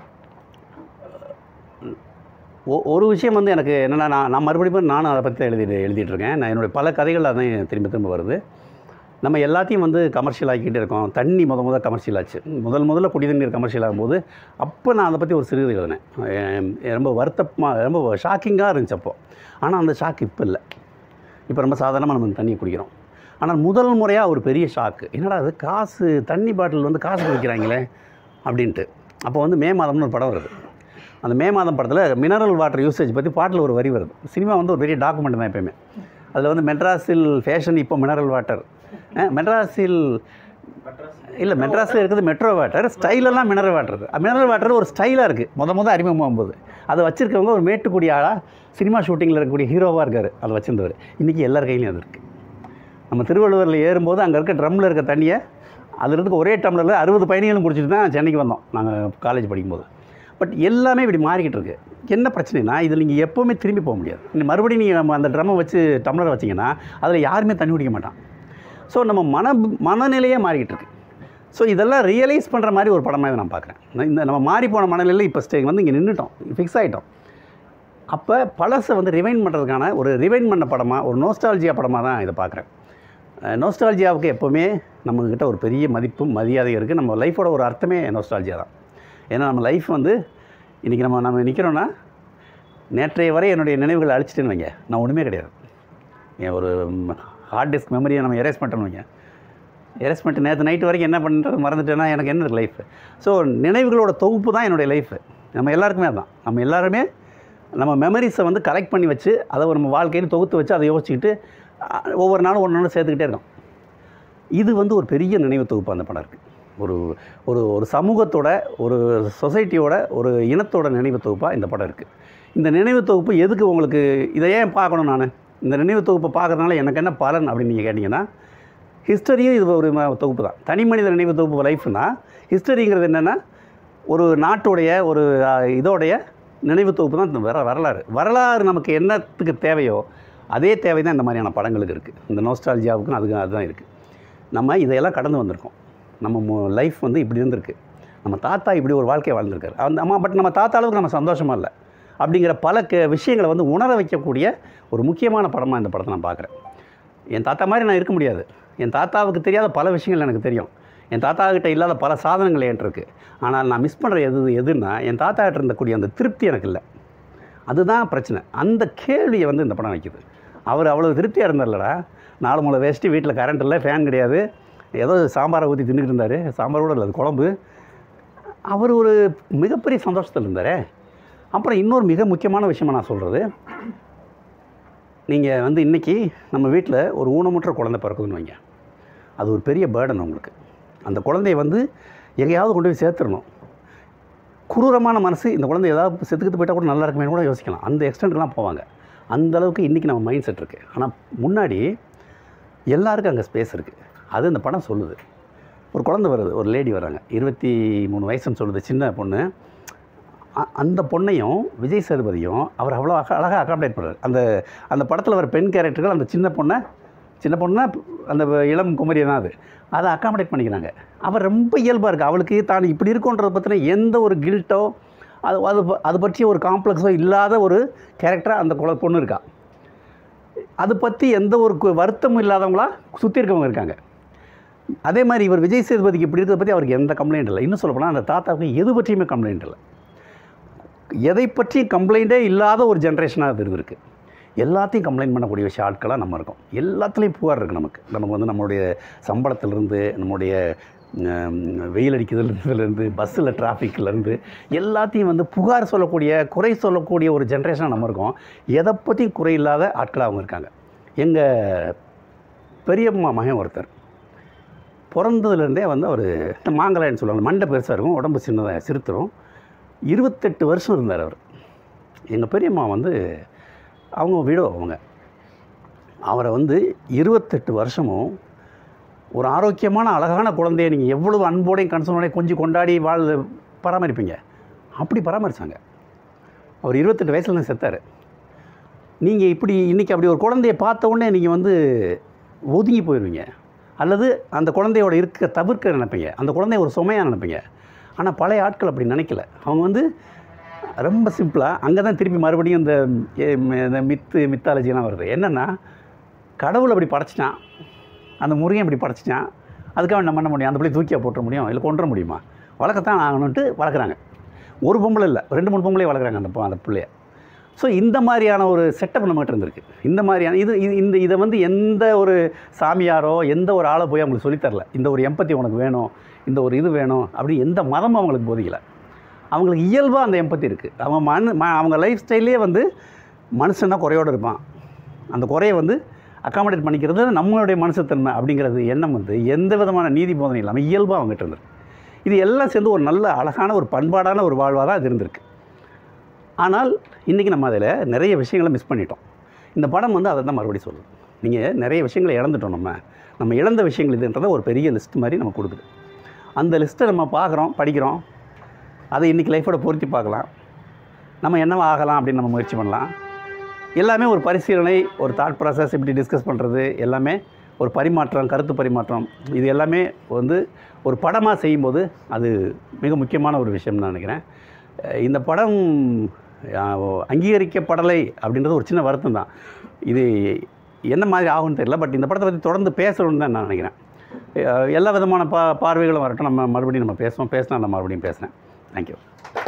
ஒ- ஒரு விஷயம் வந்து எனக்கு என்னென்னா நான் நான் மறுபடியும் நானும் அதை பற்றி எழுதிட்டு எழுதிட்டு இருக்கேன் நான் என்னுடைய பல கதைகள் அதான் திரும்ப திரும்ப வருது நம்ம எல்லாத்தையும் வந்து கமர்ஷியல் ஆக்கிக்கிட்டே இருக்கோம் தண்ணி முத முத கமர்ஷியல் ஆச்சு முதல் முதல்ல குடி தண்ணீர் கமர்ஷியல் ஆகும்போது அப்போ நான் அதை பற்றி ஒரு சிறுகதை எழுதினேன் எம், ரொம்ப வருத்தமாக ரொம்ப ஷாக்கிங்காக இருந்துச்சு அப்போ ஆனால் அந்த ஷாக் இப்போ இல்லை இப்போ ரொம்ப சாதாரணமாக நம்ம தண்ணியை குடிக்கிறோம் ஆனால் முதல் முறையாக ஒரு பெரிய ஷாக்கு என்னடா அது காசு தண்ணி பாட்டில் வந்து காசு விற்கிறாங்களே அப்படின்ட்டு அப்போ வந்து மே மாதம்னு ஒரு படம் வருது அந்த மே மாதம் படத்தில் மினரல் வாட்டர் யூசேஜ் பற்றி பாட்டில் ஒரு வரி வருது சினிமா வந்து ஒரு பெரிய டாக்குமெண்ட் தான் எப்பயுமே அதில் வந்து மெட்ராஸில் ஃபேஷன் இப்போ மினரல் வாட்டர் மெட்ராஸில் இல்லை மெட்ராஸில் இருக்குது மெட்ரோ வாட்டர் ஸ்டைலெல்லாம் மினரல் வாட்டர் மினரல் வாட்டர் ஒரு ஸ்டைலாக இருக்குது முத முத அறிமுகமாகும்போது அதை வச்சுருக்கவங்க ஒரு மேட்டுக்குடி ஆளாக சினிமா ஷூட்டிங்கில் இருக்கக்கூடிய ஹீரோவாக இருக்கார் அதை வச்சிருந்தவர் இன்றைக்கி எல்லார் கையிலையும் அது இருக்குது நம்ம திருவள்ளுவரில் ஏறும்போது அங்கே இருக்க ட்ரம்மில் இருக்க தண்ணியை அதில் இருக்க ஒரே டம்ளரில் அறுபது பயணிகளும் குடிச்சிட்டு தான் சென்னைக்கு வந்தோம் நாங்கள் காலேஜ் படிக்கும்போது பட் எல்லாமே இப்படி மாறிக்கிட்டு இருக்கு என்ன பிரச்சனைனா இதில் நீங்கள் எப்போவுமே திரும்பி போக முடியாது நீங்கள் மறுபடியும் நீங்கள் நம்ம அந்த ட்ரம்மை வச்சு டம்ளரை வச்சிங்கன்னா அதில் யாருமே தண்ணி குடிக்க மாட்டான் ஸோ நம்ம மன மனநிலையே மாறிக்கிட்டு இருக்கு ஸோ இதெல்லாம் ரியலைஸ் பண்ணுற மாதிரி ஒரு படமாக இதை நான் பார்க்குறேன் நான் இந்த நம்ம மாறி போன மனநிலையில் இப்போ ஸ்டே வந்து இங்கே நின்றுட்டோம் ஃபிக்ஸ் ஆகிட்டோம் அப்போ பழசை வந்து ரிவைண்ட் பண்ணுறதுக்கான ஒரு ரிவைண்ட் பண்ண படமாக ஒரு நோஸ்டாலஜியா படமாக தான் இதை பார்க்குறேன் நோஸ்டாலஜியாவுக்கு எப்போவுமே நம்மக்கிட்ட ஒரு பெரிய மதிப்பும் மரியாதையும் இருக்குது நம்ம லைஃபோட ஒரு அர்த்தமே நோஸ்டாலஜியா தான் ஏன்னா நம்ம லைஃப் வந்து இன்றைக்கி நம்ம நம்ம நிற்கிறோன்னா நேற்றைய வரை என்னுடைய நினைவுகளை அழிச்சிட்டேன்னு வைங்க நான் ஒன்றுமே கிடையாது என் ஒரு ஹார்ட் டிஸ்க் மெமரியை நம்ம எரேஸ் பண்ணிட்டோன்னு வைங்க எரேஸ் பண்ணிட்டு நேற்று நைட்டு வரைக்கும் என்ன பண்ணுறது மறந்துட்டேன்னா எனக்கு என்ன இருக்குது லைஃப் ஸோ நினைவுகளோட தொகுப்பு தான் என்னுடைய லைஃப் நம்ம எல்லாருக்குமே அதான் நம்ம எல்லாருமே நம்ம மெமரிஸை வந்து கலெக்ட் பண்ணி வச்சு அதை ஒரு நம்ம வாழ்க்கையில் தொகுத்து வச்சு அதை யோசிச்சுக்கிட்டு அஹ், ஒவ்வொரு நாளும் ஒன்று ஒன்று சேர்த்துக்கிட்டே இருக்கோம் இது வந்து ஒரு பெரிய நினைவு தொகுப்பு அந்த படம் இருக்குது ஒரு ஒரு ஒரு சமூகத்தோட ஒரு சொசைட்டியோட ஒரு இனத்தோட நினைவு தொகுப்பாக இந்த படம் இருக்குது இந்த நினைவு தொகுப்பு எதுக்கு உங்களுக்கு இதை ஏன் பார்க்கணும் நான் இந்த நினைவு தொகுப்பை பார்க்கறதுனால எனக்கு என்ன பலன் அப்படின்னு நீங்கள் கேட்டிங்கன்னா ஹிஸ்டரியும் இது ஒரு ம- தொகுப்பு தான் தனி மனித நினைவு தொகுப்பு லைஃப்னா ஹிஸ்டரிங்கிறது என்னென்னா ஒரு நாட்டுடைய ஒரு அஹ், இதோடைய நினைவு தொகுப்பு தான் இந்த வர வரலாறு வரலாறு நமக்கு என்னத்துக்கு தேவையோ அதே தேவை தான் இந்த மாதிரியான படங்களுக்கு இருக்குது இந்த நோஸ்டாலஜியாவுக்கும் அதுக்கு அதுதான் இருக்குது நம்ம இதையெல்லாம் கடந்து வந்திருக்கோம் நம்ம லைஃப் வந்து இப்படி இருந்திருக்கு நம்ம தாத்தா இப்படி ஒரு வாழ்க்கையை வாழ்ந்திருக்காரு அந்த அம்மா பட் நம்ம தாத்தா அளவுக்கு நம்ம சந்தோஷமாக இல்லை அப்படிங்கிற பல க விஷயங்களை வந்து உணர வைக்கக்கூடிய ஒரு முக்கியமான படமாக இந்த படத்தை நான் பார்க்குறேன் என் தாத்தா மாதிரி நான் இருக்க முடியாது என் தாத்தாவுக்கு தெரியாத பல விஷயங்கள் எனக்கு தெரியும் என் தாத்தா கிட்ட இல்லாத பல சாதனங்கள் என்கிட்ட இருக்குது ஆனால் நான் மிஸ் பண்ணுற எது எதுன்னா என் தாத்தா கிட்ட இருந்தக்கூடிய அந்த திருப்தி எனக்கு இல்லை அதுதான் பிரச்சனை அந்த கேள்வியை வந்து இந்த படம் வைக்குது அவர் அவ்வளோ திருப்தியாக இருந்தார்லடா நாலு மூளை வேஸ்ட்டு வீட்டில் கரண்ட் இல்லை ஃபேன் கிடையாது ஏதோ சாம்பாரை ஊற்றி தின்னுட்டு இருந்தார் சாம்பார் கூட இல்லை அது குழம்பு அவர் ஒரு மிகப்பெரிய சந்தோஷத்தில் இருந்தாரே அப்புறம் இன்னொரு மிக முக்கியமான விஷயமா நான் சொல்கிறது நீங்கள் வந்து இன்றைக்கி நம்ம வீட்டில் ஒரு ஊனமுற்ற குழந்தை பிறக்குதுன்னு வைங்க அது ஒரு பெரிய பேர்டன் உங்களுக்கு அந்த குழந்தைய வந்து எங்கேயாவது கொண்டு போய் சேர்த்துடணும் குரூரமான மனசு இந்த குழந்தை ஏதாவது செத்துக்கிட்டு போயிட்டால் கூட நல்லா இருக்குமே கூட யோசிக்கலாம் அந்த எக்ஸ்டெண்ட்லாம் போவாங்க அந்த அளவுக்கு இன்றைக்கி நம்ம மைண்ட் செட் இருக்குது ஆனால் முன்னாடி எல்லாருக்கும் அங்கே ஸ்பேஸ் இருக்குது அது இந்த படம் சொல்லுது ஒரு குழந்தை வருது ஒரு லேடி வராங்க இருபத்தி மூணு வயசுன்னு சொல்லுது சின்ன பொண்ணு அ- அந்த பொண்ணையும் விஜய் சேதுபதியும் அவர் அவ்வளோ அழகா அழகாக அகாமடேட் பண்ணுறாரு அந்த அந்த படத்தில் வர பெண் கேரக்டர்கள் அந்த சின்ன பொண்ணை சின்ன பொண்ணா அந்த இளம் குமரி தான் அது அதை அகாமடேட் பண்ணிக்கிறாங்க அவர் ரொம்ப இயல்பாக இருக்குது அவளுக்கு தான் இப்படி இருக்குன்றத பற்றின எந்த ஒரு கில்ட்டோ அது அது ப- அது பற்றிய ஒரு காம்ப்ளெக்ஸோ இல்லாத ஒரு கேரக்டராக அந்த குழ பொண்ணு இருக்கா அது பற்றி எந்த ஒரு கு- வருத்தமும் இல்லாதவங்களா சுற்றி இருக்கவங்க இருக்காங்க அதே மாதிரி இவர் விஜய் சேதுபதிக்கு இப்படி இருக்கிறத பற்றி அவருக்கு எந்த கம்ப்ளைண்ட் இல்லை இன்னும் சொல்லப்போனால் அந்த தாத்தாவுக்கு எது பற்றியுமே கம்ப்ளைண்ட் இல்லை எதை பற்றி கம்ப்ளைண்ட்டே இல்லாத ஒரு ஜென்ரேஷனாக அது இருந்திருக்கு எல்லாத்தையும் கம்ப்ளைண்ட் பண்ணக்கூடிய விஷய ஆட்களாக நம்ம இருக்கோம் எல்லாத்துலேயும் புகார் இருக்குது நமக்கு நமக்கு வந்து நம்மளுடைய சம்பளத்திலேருந்து நம்முடைய ஹம், வெயில் அடிக்கிறதுலேருந்து பஸ்ஸில் டிராஃபிக்லேருந்து எல்லாத்தையும் வந்து புகார் சொல்லக்கூடிய குறை சொல்லக்கூடிய ஒரு ஜென்ரேஷனாக நம்ம இருக்கோம் எதை பற்றியும் குறை இல்லாத ஆட்களாக அவங்க இருக்காங்க எங்கள் பெரியம்மா மகன் ஒருத்தர் பிறந்ததுலேருந்தே வந்து அவர் மாங்கலான்னு சொல்லுவாங்க மண்டை பெருசாக இருக்கும் உடம்பு சின்னதாக சிறுத்துரும் இருபத்தெட்டு வருஷம் இருந்தார் அவர் எங்கள் பெரியம்மா வந்து அவங்க விடோ அவங்க அவரை வந்து இருபத்தெட்டு வருஷமும் ஒரு ஆரோக்கியமான அழகான குழந்தைய நீங்கள் எவ்வளவு அன்போடையும் கன்சர்னோடையும் கொஞ்சம் கொண்டாடி வாழ் பராமரிப்பீங்க அப்படி பராமரித்தாங்க அவர் இருபத்தெட்டு வயசுல தான் செத்தார் நீங்கள் இப்படி இன்றைக்கி அப்படி ஒரு குழந்தைய பார்த்த உடனே நீங்கள் வந்து ஒதுங்கி போயிடுவீங்க அல்லது அந்த குழந்தையோட இருக்க தவிர்க்க நினைப்பீங்க அந்த குழந்தைய ஒரு சுமையாக நினைப்பீங்க ஆனால் பழைய ஆட்கள் அப்படி நினைக்கல அவங்க வந்து ரொம்ப சிம்பிளாக அங்கே தான் திருப்பி மறுபடியும் இந்த எ, ம, இந்த மித்து மித்தாலஜிலாம் வருது என்னென்னா கடவுள் அப்படி படைச்சிட்டான் அந்த முருகன் இப்படி படைச்சிட்டான் அதுக்காக நம்ம என்ன முடியும் அந்த பிள்ளை தூக்கியா போட்டுற முடியும் இல்லை கொண்டுற முடியுமா வளர்க்கத்தான் ஆகணுன்ட்டு வளர்க்குறாங்க ஒரு பொம்பளை இல்லை ரெண்டு மூணு பொம்பளை வளர்க்குறாங்க அந்த பொ- அந்த பிள்ளைய ஸோ இந்த மாதிரியான ஒரு செட்டப் நம்மகிட்ட இருந்திருக்கு இந்த மாதிரியான இது இது இந்த இதை வந்து எந்த ஒரு சாமியாரோ எந்த ஒரு ஆளை போய் அவங்களுக்கு சொல்லித் தரல இந்த ஒரு எம்பத்தி உனக்கு வேணும் இந்த ஒரு இது வேணும் அப்படி எந்த மதமும் அவங்களுக்கு போதிக்கல அவங்களுக்கு இயல்பாக அந்த எம்பத்தி இருக்குது அவங்க மனு ம அவங்க லைஃப் ஸ்டைல்லே வந்து மனுஷன்னா குறையோடு இருப்பான் அந்த குறையை வந்து அக்காமடேட் பண்ணிக்கிறது நம்மளுடைய மனுஷத்தன்மை அப்படிங்கிறது எண்ணம் வந்து எந்த விதமான நீதி போதனை இல்லாமல் இயல்பாக அவங்ககிட்ட இருந்திருக்கு இது எல்லாம் சேர்ந்து ஒரு நல்ல அழகான ஒரு பண்பாடான ஒரு வாழ்வாக தான் அது இருந்திருக்கு ஆனால் இன்றைக்கி நம்ம அதில் நிறைய விஷயங்களை மிஸ் பண்ணிட்டோம் இந்த படம் வந்து அதை தான் மறுபடியும் சொல்லுது நீங்கள் நிறைய விஷயங்களை இழந்துட்டோம் நம்ம நம்ம இழந்த விஷயங்கள் இதுன்றதை ஒரு பெரிய லிஸ்ட் மாதிரி நம்ம கொடுக்குது அந்த லிஸ்ட்டை நம்ம பார்க்குறோம் படிக்கிறோம் அதை இன்றைக்கி லைஃபோட பொருத்தி பார்க்கலாம் நம்ம என்னவா ஆகலாம் அப்படின்னு நம்ம முயற்சி பண்ணலாம் எல்லாமே ஒரு பரிசீலனை ஒரு தாட் ப்ராசஸ் இப்படி டிஸ்கஸ் பண்ணுறது எல்லாமே ஒரு பரிமாற்றம் கருத்து பரிமாற்றம் இது எல்லாமே வந்து ஒரு படமாக செய்யும்போது அது மிக முக்கியமான ஒரு விஷயம் நான் நினைக்கிறேன் அஹ் இந்த படம் அஹ், அங்கீகரிக்கப்படலை அப்படின்றது ஒரு சின்ன வருத்தம் தான் இது என்ன மாதிரி ஆகும்னு தெரியல பட் இந்த படத்தை பற்றி தொடர்ந்து பேசணும்னு தான் நான் நினைக்கிறேன் அஹ், எல்லா விதமான பா பார்வைகளும் வரட்டும் நம்ம மறுபடியும் நம்ம பேசுவோம் பேசினா நான் மறுபடியும் பேசுகிறேன் தேங்க்யூ